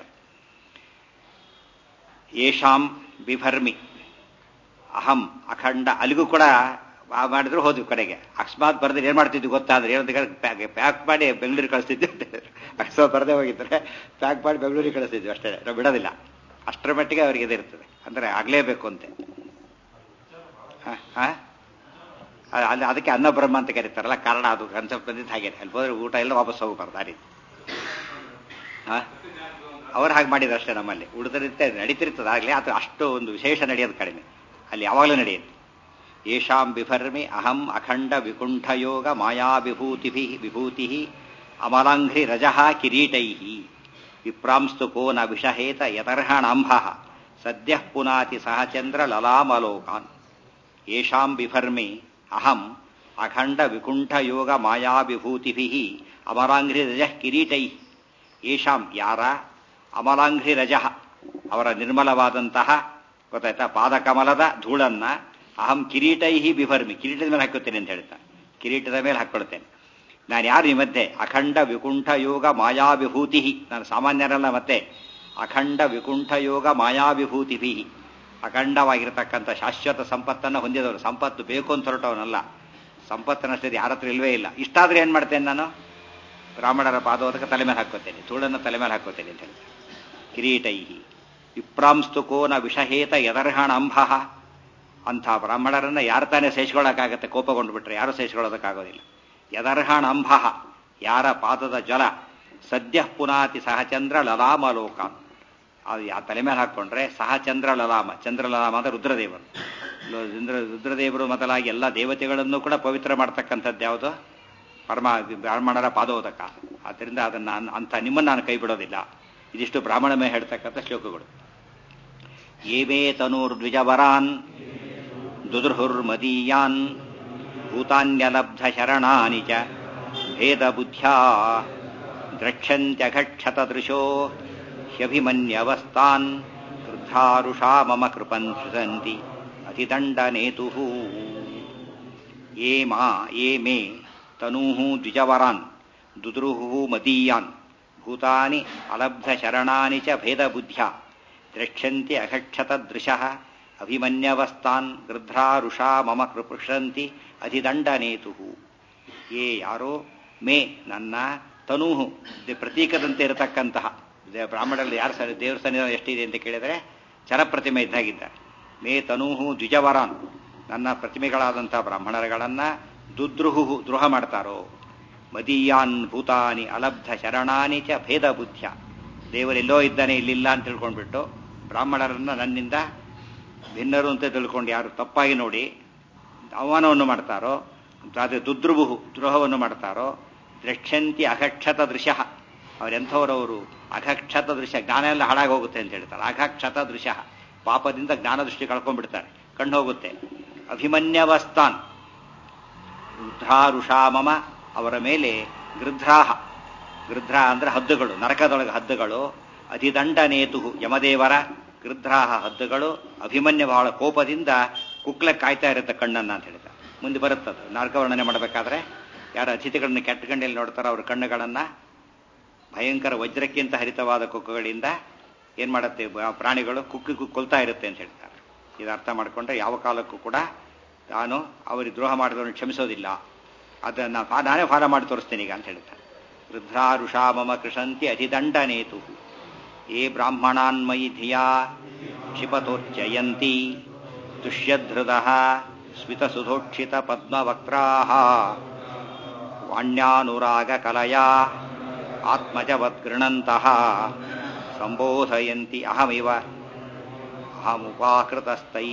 ಯೇಷಾಂ ಬಿಭರ್ಮಿ ಅಹಂ ಅಖಂಡ ಅಲ್ಲಿಗೂ ಕೂಡ ಮಾಡಿದ್ರು ಹೋದ್ವಿ ಕಡೆಗೆ ಅಕಸ್ಮಾತ್ ಬರ್ದ್ರೆ ಏನ್ ಮಾಡ್ತಿದ್ವಿ ಗೊತ್ತಾ ಅಂದ್ರೆ ಏನಂತ ಪ್ಯಾಕ್ ಮಾಡಿ ಬೆಂಗಳೂರಿಗೆ ಕಳಿಸ್ತಿದ್ವಿ ಅಕಸ್ಮಾತ್ ಬರದೇ ಹೋಗಿದ್ರೆ ಪ್ಯಾಕ್ ಮಾಡಿ ಬೆಂಗಳೂರಿಗೆ ಕಳಿಸ್ತಿದ್ವಿ ಅಷ್ಟೇ ನಾವು ಬಿಡೋದಿಲ್ಲ ಅಷ್ಟರ ಮಟ್ಟಿಗೆ ಅವರಿಗೆ ಇದಿರ್ತದೆ ಅಂದ್ರೆ ಆಗ್ಲೇಬೇಕು ಅಂತೆ ಅಲ್ಲಿ ಅದಕ್ಕೆ ಅನ್ನಬ್ರಹ್ಮ ಅಂತ ಕರೀತಾರಲ್ಲ ಕಾರಣ ಅದು ಕನ್ಸೆಪ್ಟ್ ಬಂದಿದ್ದು ಹಾಗೆ ಅಲ್ಲಿ ಹೋದ್ರೆ ಊಟ ಎಲ್ಲ ವಾಪಸ್ ಹೋಗಬಾರ್ದು ಆ ರೀತಿ ಅವ್ರು ಹಾಗೆ ಮಾಡಿದ್ರು ಅಷ್ಟೇ ನಮ್ಮಲ್ಲಿ ಉಳಿದಿರುತ್ತೆ ನಡೀತಿರ್ತದೆ ಆಗಲಿ ಅದು ಅಷ್ಟು ಒಂದು ವಿಶೇಷ ನಡೆಯೋದು ಕಡಿಮೆ ಅಲ್ಲಿ ಯಾವಾಗಲೂ ನಡೆಯುತ್ತೆ ಯೇಷಾಂ ಬಿಭರ್ಮಿ ಅಹಂ ಅಖಂಡ ವಿಕುಂಠ ಯೋಗ ಮಾಯಾ ವಿಭೂತಿಭಿ ವಿಭೂತಿ ಅಮಲಾಂಘ್ರಿ ರಜಃ ಕಿರೀಟೈ ವಿಪ್ರಾಂಸ್ತು ಕೋನ ವಿಷಹೇತ ಯತರ್ಹಣಾಂಭ ಸದ್ಯ ಪುನಾತಿ ಸಹಚಂದ್ರ ಲಲಾಮಲೋಕಾನ್ ಯೇಷಾಂ ಬಿಭರ್ಮಿ ಅಹಂ ಅಖಂಡ ವಿಕುಂಠ ಯೋಗ ಮಾಯಾ ವಿಭೂತಿಭಿ ಅಮಲಾಂಘ್ರಿ ರಜಃ ಕಿರೀಟೈ ಯೇಷಾಂ ಯಾರ ಅಮಲಾಂಘ್ರಿ ರಜಃ ಅವರ ನಿರ್ಮಲವಾದಂತಹ ಗೊತ್ತಾಯ್ತಾ ಪಾದಕಮಲದ ಧೂಳನ್ನ ಅಹಂ ಕಿರೀಟೈಹಿ ಬಿಭರ್ಮಿ ಕಿರೀಟದ ಮೇಲೆ ಹಾಕುತ್ತೇನೆ ಅಂತ ಹೇಳ್ತಾ ಕಿರೀಟದ ಮೇಲೆ ಹಾಕೊಳ್ತೇನೆ ನಾನು ಯಾರು ಈ ಮಧ್ಯೆ ಅಖಂಡ ವಿಕುಂಠ ಯೋಗ ಮಾಯಾ ವಿಭೂತಿ ನಾನು ಸಾಮಾನ್ಯರಲ್ಲ ಮತ್ತೆ ಅಖಂಡ ವಿಕುಂಠ ಯೋಗ ಮಾಯಾವಿಭೂತಿಭಿ ಅಖಂಡವಾಗಿರತಕ್ಕಂಥ ಶಾಶ್ವತ ಸಂಪತ್ತನ್ನು ಹೊಂದಿದವರು ಸಂಪತ್ತು ಬೇಕು ಅಂತ ಹೊರಟವನಲ್ಲ ಸಂಪತ್ತಿನಷ್ಟೇ ಯಾರ ಹತ್ರ ಇಲ್ವೇ ಇಲ್ಲ ಇಷ್ಟಾದ್ರೆ ಏನು ಮಾಡ್ತೇನೆ ನಾನು ಬ್ರಾಹ್ಮಣರ ಪಾದೋದಕ ತಲೆ ಮೇಲೆ ಹಾಕೋತೇನೆ ಧೂಳನ್ನು ತಲೆ ಮೇಲೆ ಹಾಕೋತೇನೆ ಅಂತ ಹೇಳಿ ಕಿರೀಟೈ ವಿಪ್ರಾಂಸ್ತು ಕೋನ ವಿಷಹೇತ ಯದರ್ಹಣ ಅಂಬ ಅಂಥ ಬ್ರಾಹ್ಮಣರನ್ನ ಯಾರು ತಾನೇ ಸಹಿಸ್ಕೊಳ್ಳೋಕ್ಕಾಗತ್ತೆ ಕೋಪಗೊಂಡು ಬಿಟ್ರೆ ಯಾರು ಸಹಿಸ್ಕೊಳ್ಳೋದಕ್ಕಾಗೋದಿಲ್ಲ ಯದರ್ಹಣ ಅಂಬ ಯಾರ ಪಾದದ ಜಲ ಸದ್ಯ ಪುನಾತಿ ಸಹಚಂದ್ರ ಲಲಾಮಲೋಕ ಅದು ಆ ತಲೆ ಮೇಲೆ ಹಾಕೊಂಡ್ರೆ ಸಹಚಂದ್ರ ಲಲಾಮ ಚಂದ್ರ ಲಲಾಮ ಅಂದ್ರೆ ರುದ್ರದೇವರು ರುದ್ರ ರುದ್ರದೇವರು ಮೊದಲಾಗಿ ಎಲ್ಲ ದೇವತೆಗಳನ್ನು ಕೂಡ ಪವಿತ್ರ ಮಾಡ್ತಕ್ಕಂಥದ್ದು ಯಾವುದು ಪರಮ ಬ್ರಾಹ್ಮಣರ ಪಾದೋದಕ ಆದ್ದರಿಂದ ಅದನ್ನು ಅಂಥ ನಿಮ್ಮನ್ನು ನಾನು ಕೈ ಬಿಡೋದಿಲ್ಲ ಇದಿಷ್ಟು ಬ್ರಾಹ್ಮಣಮೇ ಹೇಳ್ತಕ್ಕಂಥ ಶ್ಲೋಕಗಳು ಏವೇ ತನೂರ್ದ್ವಿಜವರಾನ್ ದುದುರ್ಹುರ್ಮದೀಯಾನ್ ಭೂತಾನ್ಯಲಬ್ಧ ಶರಣಾನಿ ಚ ಭೇದ ಬುದ್ಧ್ಯಾ ದ್ರಕ್ಷಂತ್ಯಘಕ್ಷತದೃಶೋ ಹ್ಯಭಿಮನ್ಯವಸ್ತಾನ್ ವೃದ್ಧಾರುಷಾ ಮಮ ಕೃಪನ್ ಸೃಜಂತಿ ಅತಿದಂಡನೇತು ಯೇ ಮಾ ಯೇ ಮೇ ತನೂಃ ದ್ವಿಜವರಾನ್ ದುದುರುಹು ಮದೀಯಾನ್ ಭೂತಾನಿ ಅಲಬ್ಧ ಶರಣಾನಿ ಚ ಭೇದಬುದ್ಧ್ಯಾ ದ್ರಕ್ಷ್ಯಂತಿ ಅಘಕ್ಷತದೃಶಃ ಅಭಿಮನ್ಯವಸ್ತಾನ್ ಗೃಧ್ರಾರುಷಾ ಮಮ ಕೃಪೃಷಂತಿ ಅಧಿದಂಡನೇತು ಏ ಯಾರೋ ಮೇ ನನ್ನ ತನೂಹು ಪ್ರತೀಕದಂತೆ ಇರತಕ್ಕಂತಹ ಬ್ರಾಹ್ಮಣರಲ್ಲಿ ಯಾರು ಸರಿ ದೇವ್ರ ಸನ್ನಿಧಾನ ಎಷ್ಟಿದೆ ಅಂತ ಕೇಳಿದರೆ ಚರಪ್ರತಿಮೆ ಇದ್ದಾಗಿದ್ದಾರೆ ಮೇ ತನೂಹು ದ್ವಿಜವರಾನ್ ನನ್ನ ಪ್ರತಿಮೆಗಳಾದಂಥ ಬ್ರಾಹ್ಮಣರುಗಳನ್ನ ದುದ್ರುಹು ದ್ರೋಹ ಮಾಡ್ತಾರೋ ಮದೀಯಾನ್ ಭೂತಾನಿ ಅಲಬ್ಧ ಶರಣಾನಿ ಚ ಭೇದ ಬುದ್ಧ್ಯ ದೇವರೆಲ್ಲೋ ಇದ್ದಾನೆ ಇಲ್ಲಿಲ್ಲ ಅಂತ ತಿಳ್ಕೊಂಡ್ಬಿಟ್ಟು ಬ್ರಾಹ್ಮಣರನ್ನ ನನ್ನಿಂದ ಭಿನ್ನರು ಅಂತ ತಿಳ್ಕೊಂಡು ಯಾರು ತಪ್ಪಾಗಿ ನೋಡಿ ಅವಮಾನವನ್ನು ಮಾಡ್ತಾರೋ ಅದೇ ದುದ್ರುಬುಹು ದ್ರೋಹವನ್ನು ಮಾಡ್ತಾರೋ ದ್ರಕ್ಷಂತಿ ಅಘಕ್ಷತ ದೃಶ್ಯ ಅವರೆಂಥವರವರು ಅಘಕ್ಷತ ದೃಶ್ಯ ಜ್ಞಾನ ಎಲ್ಲ ಹಾಳಾಗಿ ಹೋಗುತ್ತೆ ಅಂತ ಹೇಳ್ತಾರೆ ಅಘಕ್ಷತ ದೃಶ್ಯ ಪಾಪದಿಂದ ಜ್ಞಾನ ದೃಷ್ಟಿ ಕಳ್ಕೊಂಡ್ಬಿಡ್ತಾರೆ ಕಣ್ಣು ಹೋಗುತ್ತೆ ಅಭಿಮನ್ಯವಸ್ತಾನ್ ವೃದ್ಧಾರುಷಾ ಮಮ ಅವರ ಮೇಲೆ ಗೃಧ್ರಾಹ ಗೃಧ್ರ ಅಂದ್ರೆ ಹದ್ದುಗಳು ನರಕದೊಳಗೆ ಹದ್ದುಗಳು ಅತಿದಂಡನೇತು ಯಮದೇವರ ಗೃಧ್ರಾಹ ಹದ್ದುಗಳು ಅಭಿಮನ್ಯ ಬಹಳ ಕೋಪದಿಂದ ಕುಕ್ಲೆ ಕಾಯ್ತಾ ಇರುತ್ತೆ ಕಣ್ಣನ್ನ ಅಂತ ಹೇಳ್ತಾರೆ ಮುಂದೆ ಬರುತ್ತದು ನರಕ ವರ್ಣನೆ ಮಾಡಬೇಕಾದ್ರೆ ಯಾರು ಅತಿಥಿಗಳನ್ನ ಕೆಟ್ಟ ಗಂಡಲ್ಲಿ ನೋಡ್ತಾರೋ ಅವ್ರ ಕಣ್ಣುಗಳನ್ನ ಭಯಂಕರ ವಜ್ರಕ್ಕಿಂತ ಹರಿತವಾದ ಕುಕ್ಕುಗಳಿಂದ ಏನ್ ಮಾಡುತ್ತೆ ಪ್ರಾಣಿಗಳು ಕುಕ್ಕಿ ಕೊಲ್ತಾ ಇರುತ್ತೆ ಅಂತ ಹೇಳ್ತಾರೆ ಇದು ಅರ್ಥ ಮಾಡ್ಕೊಂಡ್ರೆ ಯಾವ ಕಾಲಕ್ಕೂ ಕೂಡ ನಾನು ಅವರಿಗೆ ದ್ರೋಹ ಮಾಡಿದವರನ್ನು ಕ್ಷಮಿಸೋದಿಲ್ಲ ಅದನ್ನ ನಾನೇ ಫಾಲೋ ಮಾಡಿ ತೋರಿಸ್ತೇನೆ ಈಗ ಅಂತ ಹೇಳ್ತಾರೆ ವೃದ್ಧಾರುಷಾ ಮಮ ಕೃಷಂತಿ ಅಧಿದಂಡನೇತು ಏ ಬ್ರಾಹ್ಮಣಾನ್ಮಯಿ ಧಿಯಾ ಕ್ಷಿಪತೋರ್ಚಯಂತಿ ದುಷ್ಯಧೃದ ಸ್ಮಿತಸುಧೋಕ್ಷಿತ ಪದ್ಮವಕ್ತ್ರಾ ವಾಣ್ಯಾನುರಾಗ ಕಲಯಾ ಆತ್ಮಜವದ್ಗೃಣಂತಹ ಸಂಬೋಧಯಂತಿ ಅಹಮಿವ ಅಹಮುಪಾಕೃತಸ್ಥೈ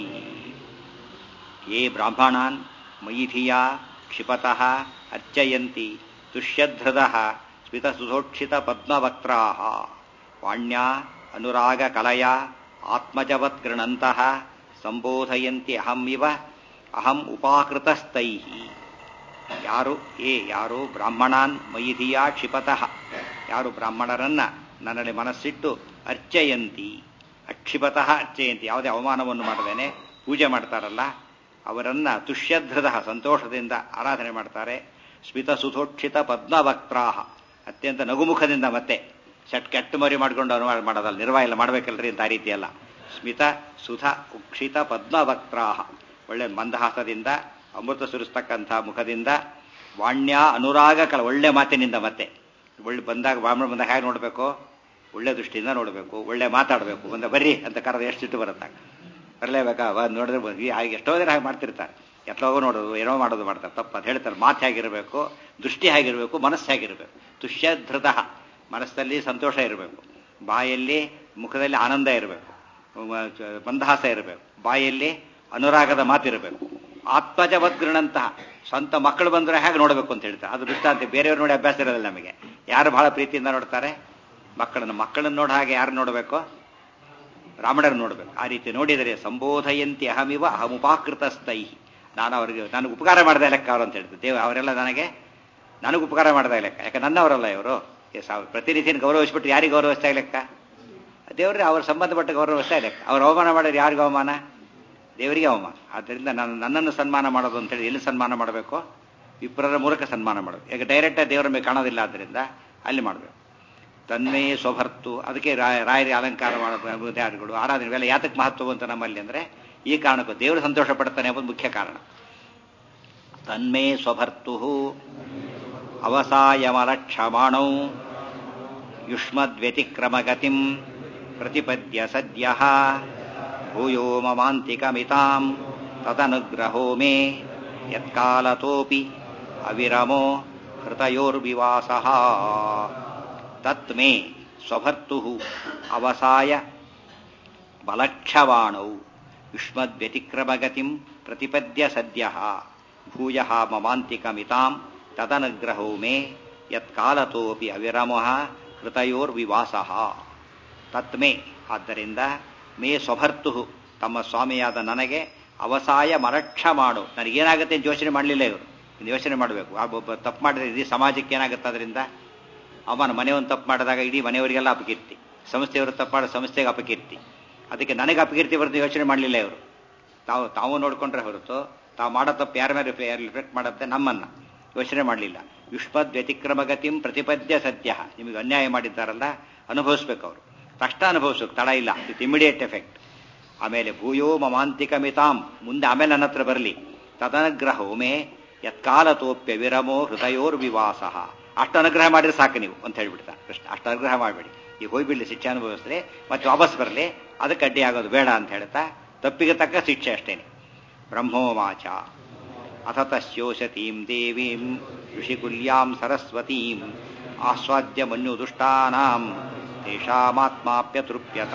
ಯೇ ಬ್ರಾಹ್ಮಣಾನ್ ಮಯಿಧಿಯಾ ಕ್ಷಿಪತಃ ಅರ್ಚಯಂತಿ ತುಷ್ಯಧೃದ ಸ್ಮಿತಸುಧೋಕ್ಷಿತ ಪದ್ಮವಕ್ತ್ರಾ ವಾಣ್ಯಾ ಅನುರಾಗ ಕಲಯ ಆತ್ಮಜವತ್ ಗೃಣಂತಹ ಸಂಬೋಧಯಂತಿ ಅಹಂ ಇವ ಅಹಂ ಉಪಾಕೃತಸ್ಥೈ ಯಾರು ಏ ಯಾರು ಬ್ರಾಹ್ಮಣಾನ್ ಮೈಧಿಯಾ ಕ್ಷಿಪತಃ ಯಾರು ಬ್ರಾಹ್ಮಣರನ್ನ ನನ್ನಲ್ಲಿ ಮನಸ್ಸಿಟ್ಟು ಅರ್ಚಯಂತಿ ಅಕ್ಷಿಪತಃ ಅರ್ಚಯಂತಿ ಯಾವುದೇ ಅವಮಾನವನ್ನು ಮಾಡದೇನೆ ಪೂಜೆ ಮಾಡ್ತಾರಲ್ಲ ಅವರನ್ನ ತುಷ್ಯಧೃದ ಸಂತೋಷದಿಂದ ಆರಾಧನೆ ಮಾಡ್ತಾರೆ ಸ್ಮಿತ ಸುಧೋಕ್ಷಿತ ಪದ್ಮವಕ್ತ್ರಾಹ ಅತ್ಯಂತ ನಗುಮುಖದಿಂದ ಮತ್ತೆ ಶಟ್ ಕೆಟ್ಟ ಮರಿ ಮಾಡ್ಕೊಂಡು ಅನುವಾದ ಮಾಡೋದಲ್ಲ ನಿರ್ವಾಹ ಎಲ್ಲ ಮಾಡ್ಬೇಕಲ್ರಿ ಅಂತ ಆ ರೀತಿ ಅಲ್ಲ ಸ್ಮಿತ ಸುಧ ಉಕ್ಷಿತ ಪದ್ಮವಕ್ತ್ರಾಹ ಒಳ್ಳೆ ಮಂದಹಾಸದಿಂದ ಅಮೃತ ಸುರಿಸ್ತಕ್ಕಂಥ ಮುಖದಿಂದ ವಾಣ್ಯ ಅನುರಾಗ ಕಲ ಒಳ್ಳೆ ಮಾತಿನಿಂದ ಮತ್ತೆ ಒಳ್ಳೆ ಬಂದಾಗ ಬ್ರಾಹ್ಮಣ ಬಂದಾಗ ಹೇಗೆ ನೋಡಬೇಕು ಒಳ್ಳೆ ದೃಷ್ಟಿಯಿಂದ ನೋಡಬೇಕು ಒಳ್ಳೆ ಮಾತಾಡಬೇಕು ಬಂದ ಬರ್ರಿ ಅಂತ ಕರೆದ ಎಷ್ಟು ಸಿಟ್ಟು ಬರುತ್ತಾಗ ಬರಲೇಬೇಕಾ ನೋಡಿದ್ರೆ ಹಾಗೆ ಎಷ್ಟೋ ಜನ ಹಾಗೆ ಮಾಡ್ತಿರ್ತಾರೆ ಎತ್ತೋಗೋ ನೋಡೋದು ಏನೋ ಮಾಡೋದು ಮಾಡ್ತಾರೆ ತಪ್ಪು ಅದು ಹೇಳ್ತಾರೆ ಮಾತು ಹೇಗಿರಬೇಕು ದೃಷ್ಟಿ ಹೇಗಿರಬೇಕು ಮನಸ್ಸು ಹೇಗಿರಬೇಕು ತುಷ್ಯಧೃತ ಮನಸ್ಸಲ್ಲಿ ಸಂತೋಷ ಇರಬೇಕು ಬಾಯಲ್ಲಿ ಮುಖದಲ್ಲಿ ಆನಂದ ಇರಬೇಕು ಮಂದಹಾಸ ಇರಬೇಕು ಬಾಯಲ್ಲಿ ಅನುರಾಗದ ಮಾತಿರಬೇಕು ಆತ್ಮಜವದ್ಗೃಣಂತಹ ಸ್ವಂತ ಮಕ್ಕಳು ಬಂದರೆ ಹೇಗೆ ನೋಡಬೇಕು ಅಂತ ಹೇಳ್ತಾರೆ ಅದು ದೃಷ್ಟಾಂತ ಬೇರೆಯವ್ರು ನೋಡಿ ಅಭ್ಯಾಸ ಇರೋದಿಲ್ಲ ನಮಗೆ ಯಾರು ಬಹಳ ಪ್ರೀತಿಯಿಂದ ನೋಡ್ತಾರೆ ಮಕ್ಕಳನ್ನು ಮಕ್ಕಳನ್ನು ನೋಡ ಹಾಗೆ ಯಾರು ನೋಡಬೇಕು ರಾಮಣರು ನೋಡಬೇಕು ಆ ರೀತಿ ನೋಡಿದರೆ ಸಂಬೋಧಯಂತಿ ಅಹಮಿವ ಅಹಮುಪಾಕೃತಸ್ಥೈ ನಾನು ಅವರಿಗೆ ನನಗೆ ಉಪಕಾರ ಮಾಡಿದ ಲೆಕ್ಕ ಅವರು ಅಂತ ಹೇಳ್ತಾರೆ ದೇವ ಅವರೆಲ್ಲ ನನಗೆ ನನಗೆ ಉಪಕಾರ ಮಾಡಿದ ಲೆಕ್ಕ ಯಾಕೆ ನನ್ನವರಲ್ಲ ಇವರು ಎಸ್ ಅವ್ರ ಪ್ರತಿನಿಧಿನ ಗೌರವಿಸ್ಬಿಟ್ಟು ಯಾರಿಗೆ ಗೌರವಿಸ್ತಾ ಲೆಕ್ಕ ದೇವ್ರಿಗೆ ಅವ್ರ ಸಂಬಂಧಪಟ್ಟ ಗೌರವಿಸ್ತಾ ಲೆಕ್ಕ ಅವ್ರು ಅವಮಾನ ಮಾಡೋರು ಯಾರಿಗೂ ಅವಮಾನ ದೇವರಿಗೆ ಅವಮಾನ ಆದ್ದರಿಂದ ನಾನು ನನ್ನನ್ನು ಸನ್ಮಾನ ಮಾಡೋದು ಅಂತೇಳಿ ಎಲ್ಲಿ ಸನ್ಮಾನ ಮಾಡಬೇಕು ವಿಪ್ರರ ಮೂಲಕ ಸನ್ಮಾನ ಮಾಡಬೇಕು ಈಗ ಡೈರೆಕ್ಟಾಗಿ ದೇವರ ಮೇಲೆ ಕಾಣೋದಿಲ್ಲ ಆದ್ದರಿಂದ ಅಲ್ಲಿ ಮಾಡಬೇಕು ತನ್ಮೇ ಸ್ವಭರ್ತು ಅದಕ್ಕೆ ರಾಯ ರಾಯರಿ ಅಲಂಕಾರ ಮಾಡೋ ಯಾರುಗಳು ಆರಾಧನೆ ಇವೆಲ್ಲ ಯಾತಕ್ಕೆ ಮಹತ್ವ ಅಂತ ನಮ್ಮಲ್ಲಿ ಅಂದ್ರೆ ಈ ಕಾರಣಕ್ಕೂ ದೇವರು ಸಂತೋಷ ಪಡ್ತಾನೆ ಎಂಬುದು ಮುಖ್ಯ ಕಾರಣ ತನ್ಮೇ ಸ್ವಭರ್ತು ಅವಸಾಯಮಲಕ್ಷಮಾಣೌ ಯುಷ್ಮದ್ವ್ಯತಿಕ್ರಮಗತಿಂ ಪ್ರತಿಪದ್ಯ ಸದ್ಯ ಭೂಯೋ ಮಮಾಂತಿಕಮಿತಾಂ ತದನುಗ್ರಹೋ ಮೇ ಯತ್ಕಾಲತೋಪಿ ಅವಿರಮೋ ಹೃತಯೋರ್ವಿವಾಸ ತತ್ ಮೇ ಸ್ವಭರ್ತು ಅವಸಾಯ ಬಲಕ್ಷವಾಣೌ ಯುಷ್ಮದ್ವ್ಯತಿಕ್ರಮಗತಿಂ ಪ್ರತಿಪದ್ಯ ಸದ್ಯ ಭೂಯ ಮಮಾಂತಿಕಮಿತಾಂ ತದನುಗ್ರಹೋ ಮೇ ಯತ್ಕಾಲತೋಪಿ ಅವಿರಮಃ ಹೃತಯೋರ್ವಿವಾಸ ತತ್ಮೇ ಆದ್ದರಿಂದ ಮೇ ಸ್ವಭರ್ತು ತಮ್ಮ ಸ್ವಾಮಿಯಾದ ನನಗೆ ಅವಸಾಯ ಮರಕ್ಷ ಮಾಡು ನನಗೇನಾಗುತ್ತೆ ಅಂತ ಯೋಚನೆ ಮಾಡಲಿಲ್ಲ ಇವರು ಇನ್ನು ಯೋಚನೆ ಮಾಡಬೇಕು ಒಬ್ಬ ತಪ್ಪು ಮಾಡಿದ್ರೆ ಇಡೀ ಸಮಾಜಕ್ಕೆ ಏನಾಗುತ್ತೆ ಅದರಿಂದ ಅವನ ಮನೆಯವನು ತಪ್ಪು ಮಾಡಿದಾಗ ಇಡೀ ಮನೆಯವರಿಗೆಲ್ಲ ಅಪಕೀರ್ತಿ ಸಂಸ್ಥೆಯವರು ತಪ್ಪು ಮಾಡೋ ಸಂಸ್ಥೆಗೆ ಅಪಕೀರ್ತಿ ಅದಕ್ಕೆ ನನಗೆ ಅಪಕೀರ್ತಿ ಬರೆದು ಯೋಚನೆ ಮಾಡಲಿಲ್ಲ ಇವರು ತಾವು ತಾವು ನೋಡ್ಕೊಂಡ್ರೆ ಹೊರತು ತಾವು ಮಾಡೋ ತಪ್ಪು ಯಾರ ಮೇಲೆ ರಿಫ್ಲೆಕ್ಟ್ ಮಾಡುತ್ತೆ ನಮ್ಮನ್ನ ಯೋಚನೆ ಮಾಡಲಿಲ್ಲ ಯುಷ್ಮದ್ ವ್ಯತಿಕ್ರಮಗತಿಂ ಪ್ರತಿಪದ್ಯ ಸತ್ಯ ನಿಮಗೆ ಅನ್ಯಾಯ ಮಾಡಿದ್ದಾರಲ್ಲ ಅನುಭವಿಸ್ಬೇಕು ಅವರು ತಕ್ಷಣ ಅನುಭವಿಸ್ಬೇಕು ತಡ ಇಲ್ಲ ವಿತ್ ಇಮಿಡಿಯೇಟ್ ಎಫೆಕ್ಟ್ ಆಮೇಲೆ ಭೂಯೋ ಮಮಾಂತಿಕ ಮಿತಾಂ ಮುಂದೆ ಆಮೇಲೆ ನನ್ನ ಹತ್ರ ಬರಲಿ ತದನುಗ್ರಹೋಮೆ ಯತ್ಕಾಲತೋಪ್ಯ ವಿರಮೋ ಹೃದಯೋರ್ ವಿವಾಸ ಅಷ್ಟು ಅನುಗ್ರಹ ಮಾಡಿದ್ರೆ ಸಾಕು ನೀವು ಅಂತ ಹೇಳ್ಬಿಡ್ತಾರೆ ಕೃಷ್ಣ ಅಷ್ಟು ಅನುಗ್ರಹ ಮಾಡಬೇಡಿ ಈಗ ಹೋಗ್ಬಿಡ್ಲಿ ಶಿಕ್ಷೆ ಅನುಭವಿಸಿದ್ರೆ ಮತ್ತೆ ವಾಪಸ್ ಬರಲಿ ಅದಕ್ಕೆ ಅಡ್ಡಿ ಆಗೋದು ಬೇಡ ಅಂತ ಹೇಳ್ತಾ ತಪ್ಪಿಗೆ ತಕ್ಕ ಶಿಕ್ಷೆ ಅಷ್ಟೇನೆ ಬ್ರಹ್ಮೋವಾಚ ಅಥ ತಸ್ಯೋಷತೀಂ ದೇವೀಂ ಋಷಿಕುಲ್ಯಾಂ ಸರಸ್ವತೀಂ ಆಸ್ವಾದ್ಯ ಮನ್ಯುದುಷ್ಟಾನಾಂ ತೇಷಾಮಾತ್ಮಾಪ್ಯತೃಪ್ಯತ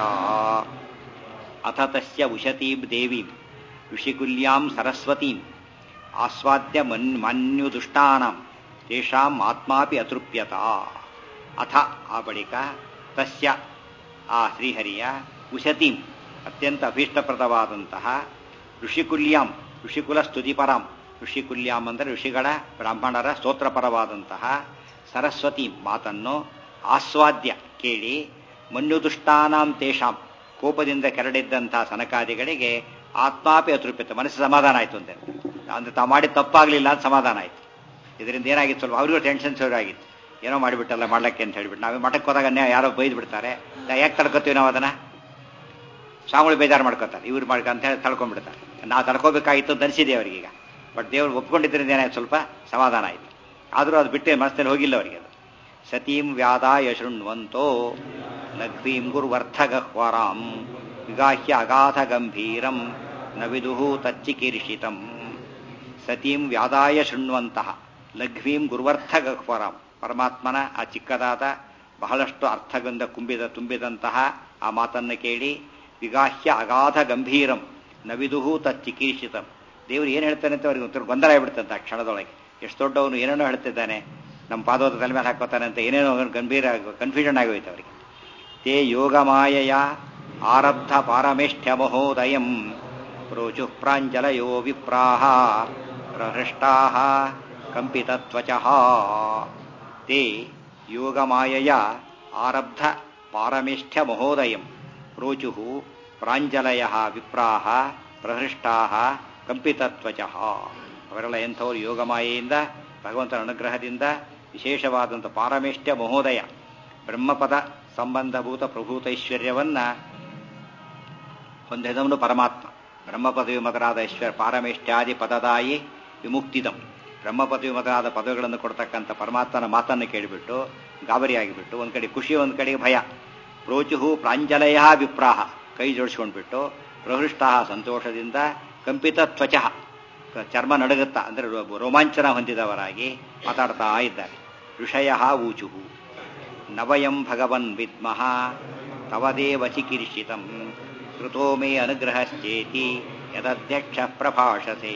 ಅಥ ತಸ್ಯ ಉಶತೀಂ ದೇವೀಂ ಋಷಿಕುಲ್ಯಾಂ ಸರಸ್ವತೀಂ ಆಸ್ವಾದ್ಯ ಮನ್ ಮನ್ಯುದುಷ್ಟಾನಾಂ ತೇಷಾಂ ಆತ್ಮಾಪಿ ಅತೃಪ್ಯತ ಅಥ ಆ ಬಳಿಕ ತಸ್ಯ ಆ ಶ್ರೀಹರಿಯ ಉಶತೀಂ ಅತ್ಯಂತ ಅಭೀಷ್ಟಪ್ರದವಾದಂತಹ ಋಷಿಕುಲ್ಯಾಂ ಋಷಿಕುಲ ಸ್ತುತಿಪರಾಂ ಋಷಿಕುಲ್ಯಾಂ ಅಂದರೆ ಋಷಿಗಳ ಬ್ರಾಹ್ಮಣರ ಸ್ತೋತ್ರಪರವಾದಂತಹ ಸರಸ್ವತಿ ಮಾತನ್ನು ಆಸ್ವಾದ್ಯ ಕೇಳಿ ಮನ್ಯುದುಷ್ಟಾನಾಂ ತೇಷಾಂ ಕೋಪದಿಂದ ಕೆರಡಿದ್ದಂತಹ ಸನಕಾದಿಗಳಿಗೆ ಆತ್ಮಾಪಿ ಅತೃಪ್ಯತೆ ಮನಸ್ಸು ಸಮಾಧಾನ ಆಯಿತು ಅಂತ ಅಂದ್ರೆ ತಾವು ಮಾಡಿ ತಪ್ಪಾಗಲಿಲ್ಲ ಅಂತ ಸಮಾಧಾನ ಆಯಿತು ಇದರಿಂದ ಏನಾಗಿತ್ತು ಸ್ವಲ್ಪ ಅವರಿಗೂ ಟೆನ್ಷನ್ ಶುರು ಆಗಿತ್ತು ಏನೋ ಮಾಡಿಬಿಟ್ಟಲ್ಲ ಮಾಡ್ಲಿಕ್ಕೆ ಅಂತ ಹೇಳ್ಬಿಟ್ಟು ನಾವೇ ಮಠಕ್ಕೆ ಹೋದಾಗ ಅನ್ಯಾಯ ಯಾರೋ ಬೈದು ಬಿಡ್ತಾರೆ ಯಾಕೆ ತಡ್ಕೋತೀವಿ ನಾವು ಅದನ್ನ ಸ್ವಾಮಿಗಳು ಬೇಜಾರು ಮಾಡ್ಕೋತಾರೆ ಇವ್ರು ಮಾಡ್ಕ ಅಂತ ಹೇಳಿ ತಳ್ಕೊಂಡ್ಬಿಡ್ತಾರೆ ನಾವು ತಡ್ಕೋಬೇಕಾಗಿತ್ತು ಅಂತ ಅನಿಸಿದೆ ಅವರಿಗೀಗ ಬಟ್ ದೇವರು ಒಪ್ಕೊಂಡಿದ್ದರಿಂದ ಏನಾಯ್ತು ಸ್ವಲ್ಪ ಸಮಾಧಾನ ಆಯಿತು ಆದರೂ ಅದು ಬಿಟ್ಟೆ ಮನಸ್ಸಲ್ಲಿ ಹೋಗಿಲ್ಲ ಅವರಿಗೆ ಅದು ಸತೀಂ ವ್ಯಾದಾಯ ಶೃಣ್ವಂತೋ ಲಘ್ವೀಂ ಗುರ್ವರ್ಥಗಹ್ವರಾಂ ವಿಗಾಹ್ಯ ಅಗಾಧ ಗಂಭೀರಂ ನ ವಿದುಹು ತಚ್ಚಿಕೀರ್ಷಿತಂ ಸತೀಂ ವ್ಯಾದಾಯ ಶೃಣ್ವಂತಹ ಲಘ್ವೀಂ ಗುರ್ವರ್ಥಗಹ್ವರಾಂ ಪರಮಾತ್ಮನ ಆ ಚಿಕ್ಕದಾದ ಬಹಳಷ್ಟು ಅರ್ಥಗಳಿಂದ ಕುಂಬಿದ ತುಂಬಿದಂತಹ ಆ ಮಾತನ್ನು ಕೇಳಿ ವಿಗಾಹ್ಯ ಅಗಾಧ ಗಂಭೀರಂ ನವಿದುಹು ತಚ್ಚಿಕೀರ್ಷಿತಂ ದೇವರು ಏನು ಹೇಳ್ತಾನೆ ಅಂತ ಅವ್ರಿಗೆ ಒಂಥರ ಗೊಂದಲ ಆಗ್ಬಿಡ್ತಂತ ಆ ಕ್ಷಣದೊಳಗೆ ಎಷ್ಟು ದೊಡ್ಡವನು ಏನೇನೋ ಹೇಳ್ತಿದ್ದಾನೆ ನಮ್ಮ ಪಾದೋದ ತಲೆ ಮೇಲೆ ಹಾಕೋತಾನೆ ಅಂತ ಏನೇನೋ ಗಂಭೀರ ಕನ್ಫ್ಯೂಷನ್ ಆಗೋಯ್ತು ಅವರಿಗೆ ತೇ ಯೋಗಮಾಯಯ ಆರಬ್ಧ ಪಾರಮೇಷ್ಠ್ಯ ಮಹೋದಯಂ ಪ್ರೋಚು ಪ್ರಾಂಜಲಯೋ ವಿಪ್ರಾಹ ಪ್ರಹೃಷ್ಟಾ ಕಂಪಿತತ್ವಚಃ ತೇ ಯೋಗಮಾಯಯ ಆರಬ್ಧ ಪಾರಮೇಷ್ಠ್ಯ ಮಹೋದಯಂ ಪ್ರೋಚು ಪ್ರಾಂಜಲಯ ವಿಪ್ರಾಹ ಪ್ರಹೃಷ್ಟಾ ಕಂಪಿತತ್ವಚಃ ಅವರೆಲ್ಲ ಎಂಥವರು ಯೋಗಮಾಯೆಯಿಂದ ಭಗವಂತನ ಅನುಗ್ರಹದಿಂದ ವಿಶೇಷವಾದಂಥ ಪಾರಮೇಷ್ಠ್ಯ ಮಹೋದಯ ಬ್ರಹ್ಮಪದ ಸಂಬಂಧಭೂತ ಪ್ರಭೂತೈಶ್ವರ್ಯವನ್ನ ಹೊಂದಿದವನು ಪರಮಾತ್ಮ ಬ್ರಹ್ಮಪದವಿ ಮೊದಲಾದ ಐಶ್ವರ್ಯ ಪಾರಮೇಷ್ಠ್ಯಾದಿ ಪದದಾಯಿ ವಿಮುಕ್ತಿದಂ ಬ್ರಹ್ಮಪದವಿ ಮೊದಲಾದ ಪದಗಳನ್ನು ಕೊಡ್ತಕ್ಕಂಥ ಪರಮಾತ್ಮನ ಮಾತನ್ನು ಕೇಳಿಬಿಟ್ಟು ಗಾಬರಿಯಾಗಿಬಿಟ್ಟು ಒಂದು ಕಡೆ ಖುಷಿ ಒಂದು ಕಡೆಗೆ ಭಯ ಪ್ರೋಚುಹು ಪ್ರಾಂಜಲಯ ವಿಪ್ರಾಹ ಕೈ ಜೋಡಿಸ್ಕೊಂಡ್ಬಿಟ್ಟು ಪ್ರಹೃಷ್ಟ ಸಂತೋಷದಿಂದ ಕಂಪಿತ ತ್ವಚಃ ಚರ್ಮ ನಡುಗುತ್ತಾ ಅಂದರೆ ರೋಮಾಂಚನ ಹೊಂದಿದವರಾಗಿ ಮಾತಾಡ್ತಾ ಇದ್ದಾರೆ ಋಷಯ ಊಚುಹು ನವಯಂ ಭಗವನ್ ವಿದ್ಮಃ ತವದೇವ ಚಿಕಿರ್ಷಿತಂ ಕೃತೋ ಮೇ ಅನುಗ್ರಹಶ್ಚೇತಿ ಯದಧ್ಯಕ್ಷ ಪ್ರಭಾಷಸೆ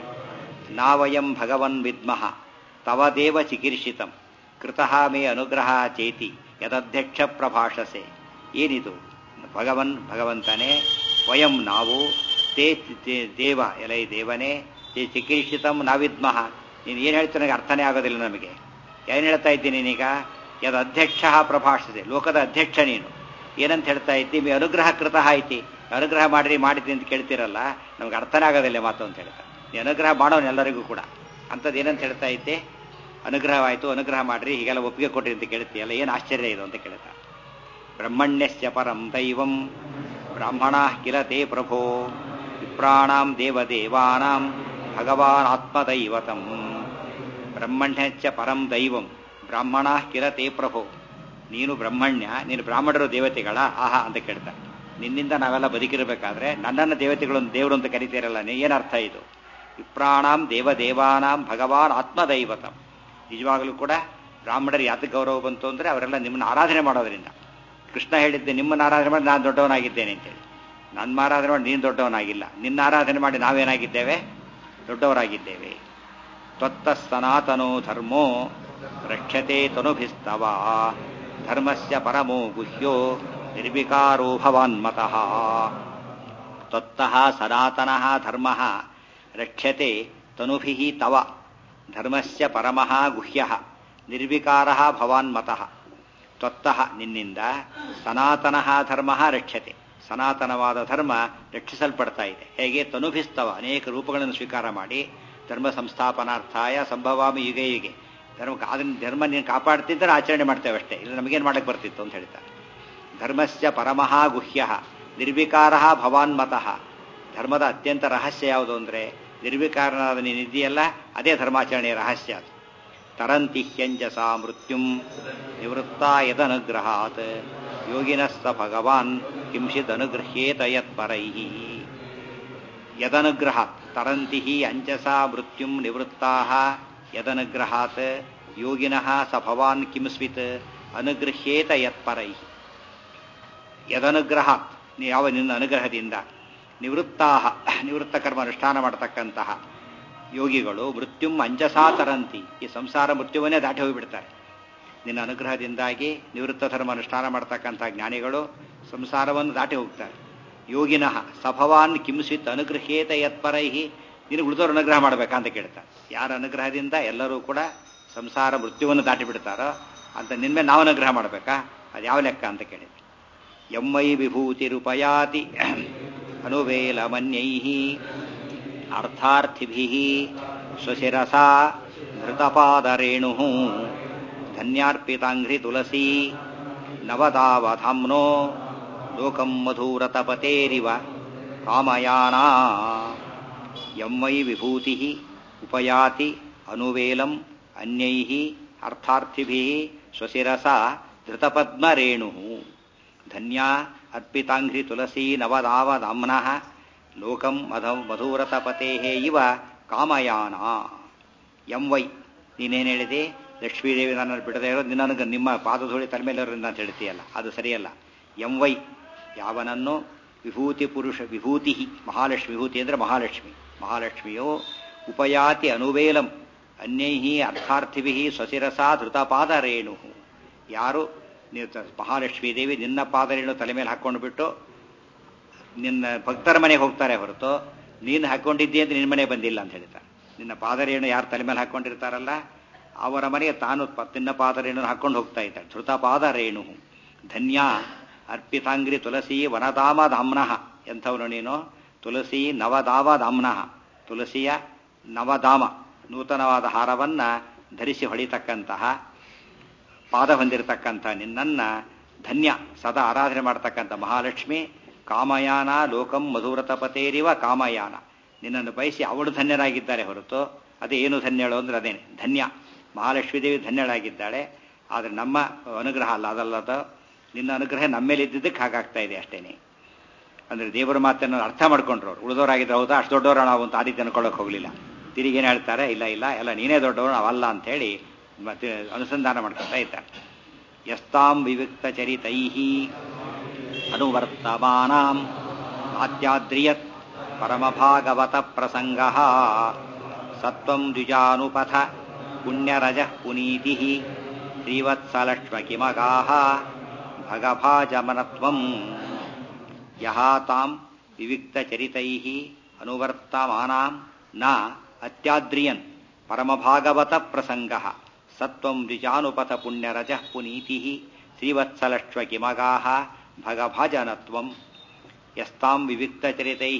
ನಾವಯಂ ಭಗವನ್ ವಿದ್ಮಃ ತವದೇವ ಚಿಕಿರ್ಷಿತಂ ಕೃತಃ ಮೇ ಅನುಗ್ರಹ ಚೇತಿ ಯದಧ್ಯಕ್ಷ ಪ್ರಭಾಷಸೆ ಏನಿದು ಭಗವನ್ ಭಗವಂತನೇ ವಯಂ ನಾವು ತೇ ದೇವ ಎಲೈ ದೇವನೇ ತೇ ಚಿಕಿತ್ಸಿತಂ ನಾವಿದ್ಮಃ ನೀನು ಏನು ಹೇಳ್ತೀಯ ನನಗೆ ಅರ್ಥನೇ ಆಗೋದಿಲ್ಲ ನಮಗೆ ಏನು ಹೇಳ್ತಾ ಇದ್ದೀನಿ ನೀನೀಗ ಯದ ಅಧ್ಯಕ್ಷ ಪ್ರಭಾಷಿಸಿದೆ ಲೋಕದ ಅಧ್ಯಕ್ಷ ನೀನು ಏನಂತ ಹೇಳ್ತಾ ಇದ್ದಿ ಮೇ ಅನುಗ್ರಹ ಕೃತ ಐತಿ ಅನುಗ್ರಹ ಮಾಡ್ರಿ ಮಾಡಿದ್ರಿ ಅಂತ ಕೇಳ್ತಿರಲ್ಲ ನಮ್ಗೆ ಅರ್ಥನೇ ಆಗೋದಿಲ್ಲ ಮಾತು ಅಂತ ಹೇಳ್ತಾ ನೀ ಅನುಗ್ರಹ ಮಾಡೋನು ಎಲ್ಲರಿಗೂ ಕೂಡ ಅಂಥದ್ದು ಏನಂತ ಹೇಳ್ತಾ ಇದ್ದೆ ಅನುಗ್ರಹವಾಯಿತು ಅನುಗ್ರಹ ಮಾಡ್ರಿ ಹೀಗೆಲ್ಲ ಒಪ್ಪಿಗೆ ಕೊಟ್ರಿ ಅಂತ ಕೇಳ್ತೀಯಲ್ಲ ಏನು ಆಶ್ಚರ್ಯ ಇದು ಅಂತ ಕೇಳ್ತಾರೆ ಬ್ರಹ್ಮಣ್ಯಸ್ಯ ಪರಂ ದೈವಂ ಬ್ರಾಹ್ಮಣ ಕಿಲ ತೇ ಪ್ರಭೋ ವಿಪ್ರಾಣಾಂ ದೇವದೇವಾನಾಂ ಭಗವಾನ್ ಆತ್ಮದೈವತಂ ಬ್ರಹ್ಮಣ್ಯಸ್ಯ ಪರಂ ದೈವಂ ಬ್ರಾಹ್ಮಣ ಕಿಲ ತೇ ಪ್ರಭೋ ನೀನು ಬ್ರಹ್ಮಣ್ಯ ನೀನು ಬ್ರಾಹ್ಮಣರು ದೇವತೆಗಳ ಆಹಾ ಅಂತ ಕೇಳ್ತಾರೆ ನಿನ್ನಿಂದ ನಾವೆಲ್ಲ ಬದುಕಿರಬೇಕಾದ್ರೆ ನನ್ನನ್ನು ದೇವತೆಗಳು ದೇವರು ಅಂತ ಕರಿತೀರಲ್ಲ ನೀ ಏನರ್ಥ ಇದು ವಿಪ್ರಾಣಾಂ ದೇವದೇವಾನಾಂ ಭಗವಾನ್ ಆತ್ಮದೈವತಂ ನಿಜವಾಗಲೂ ಕೂಡ ಬ್ರಾಹ್ಮಣರು ಯಾತಕ್ಕೆ ಗೌರವ ಬಂತು ಅಂದರೆ ಅವರೆಲ್ಲ ನಿಮ್ಮನ್ನು ಆರಾಧನೆ ಮಾಡೋದ್ರಿಂದ ಕೃಷ್ಣ ಹೇಳಿದ್ದೆ ನಿಮ್ಮನ್ನು ಆರಾಧನೆ ಮಾಡಿ ನಾನು ದೊಡ್ಡವನಾಗಿದ್ದೇನೆ ಅಂತೇಳಿ ನನ್ನ ಆರಾಧನೆ ಮಾಡಿ ನೀನು ದೊಡ್ಡವನಾಗಿಲ್ಲ ನಿನ್ನ ಆರಾಧನೆ ಮಾಡಿ ನಾವೇನಾಗಿದ್ದೇವೆ ದೊಡ್ಡವರಾಗಿದ್ದೇವೆ ತ್ವತ್ತ ಸನಾತನೋ ಧರ್ಮೋ ರಕ್ಷತೆ ತನುಭಿಸ್ತವ ಧರ್ಮಸ್ಯ ಪರಮೋ ಗುಹ್ಯೋ ನಿರ್ವಿಕಾರೋ ಭವಾನ್ಮತಃ ತ್ವತ್ತಃ ಸನಾತನಃ ಧರ್ಮಃ ರಕ್ಷ್ಯತೆ ತನುಭಿಃ ತವ ಧರ್ಮಸ್ಯ ಪರಮಃ ಗುಹ್ಯಃ ನಿರ್ವಿಕಾರಃ ಭವಾನ್ಮತಃ ತ್ವತ್ತಃ ನಿನ್ನಿಂದ ಸನಾತನಃ ಧರ್ಮಃ ರಕ್ಷ್ಯತೆ ಸನಾತನವಾದ ಧರ್ಮ ರಕ್ಷಿಸಲ್ಪಡ್ತಾ ಇದೆ ಹೇಗೆ ತನುಭಿಸ್ತವ ಅನೇಕ ರೂಪಗಳನ್ನು ಸ್ವೀಕಾರ ಮಾಡಿ ಧರ್ಮ ಸಂಸ್ಥಾಪನಾರ್ಥಾಯ ಸಂಭವಾಮಿ ಯುಗೆ ಯುಗೆ ಧರ್ಮ ಅದನ್ನ ಧರ್ಮ ನೀನು ಕಾಪಾಡ್ತಿದ್ದರೆ ಆಚರಣೆ ಮಾಡ್ತೇವೆ ಅಷ್ಟೇ ಇಲ್ಲ ನಮಗೇನು ಮಾಡಕ್ಕೆ ಬರ್ತಿತ್ತು ಅಂತ ಹೇಳ್ತಾರೆ ಧರ್ಮಸ್ಯ ಪರಮಃ ಗುಹ್ಯ ನಿರ್ವಿಕಾರ ಭವಾನ್ಮತಃ ಧರ್ಮದ ಅತ್ಯಂತ ರಹಸ್ಯ ಯಾವುದು ಅಂದರೆ ನಿರ್ವಿಕಾರನಾದ ನೀನಿದೆಯಲ್ಲ ಅದೇ ಧರ್ಮಾಚರಣೆಯ ರಹಸ್ಯ ಅದು ತರಂತಿ ಹ್ಯಂಜಸ ಮೃತ್ಯುಂ ನಿವೃತ್ತ ಯದನುಗ್ರಹಾತ್ ಯೋಗಿನಸ್ಸ ಭಗವಾನ್ ಕಿಂಶಿದ್ ಅನುಗೃಹ್ಯೇತ ಯತ್ಪರೈ ಯದನುಗ್ರಹಾತ್ ತರಂತಿ ಅಂಜಸ ಮೃತ್ಯುಂ ನಿವೃತ್ತಾ ಯದನುಗ್ರಹಾತ್ ಯೋಗಿನಃ ಸ ಭವಾನ್ ಕಿಂಸ್ವಿತ್ ಅನುಗೃಹ್ಯೇತ ಯತ್ಪರೈ ಯದನುಗ್ರಹಾತ್ ಯಾವ ನಿನ್ನ ಅನುಗ್ರಹದಿಂದ ನಿವೃತ್ತಾ ನಿವೃತ್ತ ಕರ್ಮ ಅನುಷ್ಠಾನ ಮಾಡತಕ್ಕಂತಹ ಯೋಗಿಗಳು ಮೃತ್ಯುಂ ಅಂಜಸಾ ತರಂತಿ ಈ ಸಂಸಾರ ಮೃತ್ಯುವನ್ನೇ ದಾಟಿ ಹೋಗಿಬಿಡ್ತಾರೆ ನಿನ್ನ ಅನುಗ್ರಹದಿಂದಾಗಿ ನಿವೃತ್ತ ಧರ್ಮ ಅನುಷ್ಠಾನ ಮಾಡತಕ್ಕಂಥ ಜ್ಞಾನಿಗಳು ಸಂಸಾರವನ್ನು ದಾಟಿ ಹೋಗ್ತಾರೆ ಯೋಗಿನಃ ಸಭವಾನ್ ಕಿಂಸಿತ್ ಅನುಗ್ರಹೇತ ಯತ್ಪರೈಹಿ ನೀನು ಉಳಿದವರು ಅನುಗ್ರಹ ಮಾಡಬೇಕಾ ಅಂತ ಕೇಳ್ತಾರೆ ಯಾರ ಅನುಗ್ರಹದಿಂದ ಎಲ್ಲರೂ ಕೂಡ ಸಂಸಾರ ಮೃತ್ಯುವನ್ನು ದಾಟಿ ಬಿಡ್ತಾರೋ ಅಂತ ನಿನ್ಮೇಲೆ ನಾವು ಅನುಗ್ರಹ ಮಾಡಬೇಕಾ ಅದು ಯಾವ ಲೆಕ್ಕ ಅಂತ ಕೇಳಿದೆ ಎಮ್ಮೈ ವಿಭೂತಿರುಪಯಾತಿ ಅನುವೇಲಮನ್ಯೈ ಅರ್ಥಾರ್ಥಿಭಿ ಸ್ವಶಿರಸಾ ಧೃತಪಾದರೇಣು ಧನ್ಯಾರ್ಪಿತಾಂಘ್ರಿ ತುಳಸಿ ನವದಾವಧಾಮ್ನೋ ಲೋಕಂ ಮಧುರತಪತೇರಿವ ಕಾಮಯಾನಾ ಯಮ್ಮೈ ವಿಭೂತಿ ಉಪಯಾತಿ ಅನುವೇಲಂ ಅನ್ಯೈ ಅರ್ಥಾರ್ಥಿಭಿ ಸ್ವಶಿರಸ ಧೃತಪದ್ಮರೇಣು ಧನ್ಯಾ ಅರ್ಪಿತಾಂಘ್ರಿ ತುಳಸಿ ನವದಾವಧಾಮ್ನಃ ಲೋಕಂ ಮಧ ಮಧುರತಪತೆ ಇವ ಕಾಮಯಾನ ಎಂ ವೈ ನೀನೇನು ಹೇಳಿದೆ ಲಕ್ಷ್ಮೀದೇವಿ ನನ್ನನ್ನು ಬಿಡದೇ ಇರೋದು ನಿನ್ನ ನಿಮ್ಮ ಪಾದಧೂಳಿ ತಲೆ ಮೇಲೆ ಇರೋದ್ರಿಂದ ಅಂತ ಹೇಳ್ತೀಯಲ್ಲ ಅದು ಸರಿಯಲ್ಲ ಎಂ ವೈ ಯಾವನನ್ನು ವಿಭೂತಿ ಪುರುಷ ವಿಭೂತಿ ಮಹಾಲಕ್ಷ್ಮಿ ವಿಭೂತಿ ಅಂದರೆ ಮಹಾಲಕ್ಷ್ಮಿ ಮಹಾಲಕ್ಷ್ಮಿಯು ಉಪಯಾತಿ ಅನುವೇಲಂ ಅನ್ಯೈ ಅರ್ಥಾರ್ಥಿಭಿ ಸ್ವಶಿರಸಾ ಧೃತಪಾದರೇಣು ಯಾರು ನೀವು ಮಹಾಲಕ್ಷ್ಮೀ ದೇವಿ ನಿನ್ನ ಪಾದರೇಣು ತಲೆ ಮೇಲೆ ಹಾಕ್ಕೊಂಡು ಬಿಟ್ಟು ನಿನ್ನ ಭಕ್ತರ ಮನೆಗೆ ಹೋಗ್ತಾರೆ ಹೊರತು ನೀನು ಹಾಕೊಂಡಿದ್ದಿ ಅಂತ ನಿನ್ನ ಮನೆಗೆ ಬಂದಿಲ್ಲ ಅಂತ ಹೇಳ್ತಾರೆ ನಿನ್ನ ಪಾದರೇಣು ಯಾರು ತಲೆ ಮೇಲೆ ಹಾಕೊಂಡಿರ್ತಾರಲ್ಲ ಅವರ ಮನೆಗೆ ತಾನು ನಿನ್ನ ಪಾದರೇಣು ಹಾಕೊಂಡು ಹೋಗ್ತಾ ಇದ್ದಾಳೆ ಧೃತ ಪಾದರೇಣು ಧನ್ಯ ಅರ್ಪಿತಾಂಗ್ರಿ ತುಳಸಿ ವನಧಾಮ ಧಾಮ್ನಃ ಎಂಥವನು ನೀನು ತುಳಸಿ ನವದಾವ ಧಾಮ್ನಃ ತುಳಸಿಯ ನವಧಾಮ ನೂತನವಾದ ಹಾರವನ್ನ ಧರಿಸಿ ಹೊಳಿತಕ್ಕಂತಹ ಪಾದ ಹೊಂದಿರತಕ್ಕಂಥ ನಿನ್ನನ್ನ ಧನ್ಯ ಸದಾ ಆರಾಧನೆ ಮಾಡತಕ್ಕಂಥ ಮಹಾಲಕ್ಷ್ಮಿ ಕಾಮಯಾನ ಲೋಕಂ ಮಧುವ್ರತಪತೇರಿವ ಕಾಮಯಾನ ನಿನ್ನನ್ನು ಬಯಸಿ ಅವಳು ಧನ್ಯರಾಗಿದ್ದಾರೆ ಹೊರತು ಅದೇ ಏನು ಧನ್ಯಳು ಅಂದ್ರೆ ಅದೇನೆ ಧನ್ಯ ಮಹಾಲಕ್ಷ್ಮೀ ದೇವಿ ಧನ್ಯಳಾಗಿದ್ದಾಳೆ ಆದರೆ ನಮ್ಮ ಅನುಗ್ರಹ ಅಲ್ಲ ಅದಲ್ಲದ ನಿನ್ನ ಅನುಗ್ರಹ ನಮ್ಮ ಮೇಲೆ ಇದ್ದಿದ್ದಕ್ಕೆ ಹಾಗಾಗ್ತಾ ಇದೆ ಅಷ್ಟೇನೆ ಅಂದ್ರೆ ದೇವರ ಮಾತನ್ನು ಅರ್ಥ ಮಾಡ್ಕೊಂಡ್ರು ಅವ್ರು ಉಳಿದವರಾಗಿದ್ರೆ ಹೌದಾ ಅಷ್ಟು ದೊಡ್ಡವರು ನಾವು ಅಂತ ಆ ರೀತಿ ಅನ್ಕೊಳ್ಳೋಕೆ ಹೋಗಲಿಲ್ಲ ತಿರುಗಿ ಏನು ಹೇಳ್ತಾರೆ ಇಲ್ಲ ಇಲ್ಲ ಎಲ್ಲ ನೀನೇ ದೊಡ್ಡವರು ನಾವಲ್ಲ ಅಂತ ಹೇಳಿ ಮತ್ತೆ ಅನುಸಂಧಾನ ಮಾಡ್ಕೊತಾ ಇದ್ದಾರೆ ಯಸ್ತಾಂ ವಿವಿಕ್ತ ಚರಿತೈ ಅನುವರ್ತಮಾನಾಂ ಆತ್ಯಾದ್ರಿಯತ್ ಪರಮಭಾಗವತ ಪ್ರಸಂಗ ಸತ್ವಂ ದ್ವಿಜಾನುಪಥ ಪುಣ್ಯರಜ ಪುನೀತಿ ಶ್ರೀವತ್ಸಲಕ್ಷ್ಮ ಕಿಮಗಾಹ ಭಗಭಾಜಮನತ್ವಂ ಯಹ ತಾಂ ವಿವಿಕ್ತಚರಿತೈ ಅನುವರ್ತಮಾನಾಂ ನ ಅತ್ಯಾದ್ರಿಯನ್ ಪರಮಭಾಗವತ ಪ್ರಸಂಗ ಸತ್ವಂ ದ್ವಿಜಾನುಪಥ ಪುಣ್ಯರಜ ಪುನೀತಿ ಶ್ರೀವತ್ಸಲಕ್ಷ್ಮ ಕಿಮಗಾಹ ಭಗಭಜನತ್ವಂ ಯಸ್ತಾಂ ವಿವಿಕ್ತಚರಿತೈ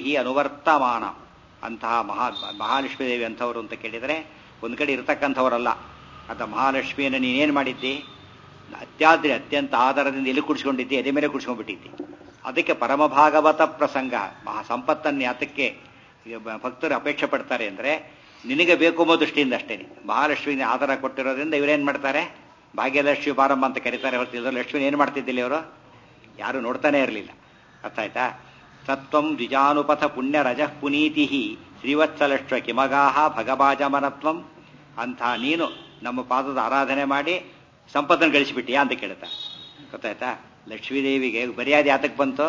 ಅನುವರ್ತಮಾನ ಅಂತಹ ಮಹಾ ಮಹಾಲಕ್ಷ್ಮೀದೇವಿ ಅಂಥವರು ಅಂತ ಕೇಳಿದರೆ ಒಂದು ಕಡೆ ಇರತಕ್ಕಂಥವರಲ್ಲ ಅಥ ಮಹಾಲಕ್ಷ್ಮಿಯನ್ನು ನೀನೇನು ಮಾಡಿದ್ದಿ ಅತ್ಯಾದ್ರೆ ಅತ್ಯಂತ ಆಧಾರದಿಂದ ಎಲ್ಲಿ ಕುಡಿಸ್ಕೊಂಡಿದ್ದಿ ಎದೆ ಮೇಲೆ ಕುಡಿಸ್ಕೊಂಡ್ಬಿಟ್ಟಿದ್ದಿ ಅದಕ್ಕೆ ಪರಮಭಾಗವತ ಪ್ರಸಂಗ ಮಹಾ ಸಂಪತ್ತನ್ನು ಯಾತಕ್ಕೆ ಈಗ ಬ- ಭಕ್ತರು ಅಪೇಕ್ಷೆ ಪಡ್ತಾರೆ ಅಂದರೆ ನಿನಗೆ ಬೇಕು ಅನ್ನೋ ದೃಷ್ಟಿಯಿಂದ ಅಷ್ಟೇ ಮಹಾಲಕ್ಷ್ಮಿಗೆ ಆಧಾರ ಕೊಟ್ಟಿರೋದ್ರಿಂದ ಇವರೇನು ಮಾಡ್ತಾರೆ ಭಾಗ್ಯಲಕ್ಷ್ಮಿ ಬಾರಮ್ಮ ಅಂತ ಕರೀತಾರೆ ಹೊರತಿದ್ರು ಲಕ್ಷ್ಮಿ ಏನು ಮಾಡ್ತಿದ್ದಿಲ್ಲ ಇವರು ಯಾರು ನೋಡ್ತಾನೆ ಇರಲಿಲ್ಲ ಅರ್ಥ ಆಯ್ತಾ ಸತ್ವಂ ದ್ವಿಜಾನುಪಥ ಪುಣ್ಯ ರಜಃ ಪುನೀತಿ ಶ್ರೀವತ್ಸಲಕ್ಷ್ಮ ಕಿಮಗಾಹ ಭಗಭಾಜಮನತ್ವಂ ಅಂಥ ನೀನು ನಮ್ಮ ಪಾದದ ಆರಾಧನೆ ಮಾಡಿ ಸಂಪತ್ತನ್ನು ಗಳಿಸಿಬಿಟ್ಟಿಯಾ ಅಂತ ಕೇಳ್ತಾ ಗೊತ್ತಾಯ್ತಾ ಲಕ್ಷ್ಮೀದೇವಿಗೆ ಮರ್ಯಾದೆ ಯಾತಕ್ಕೆ ಬಂತು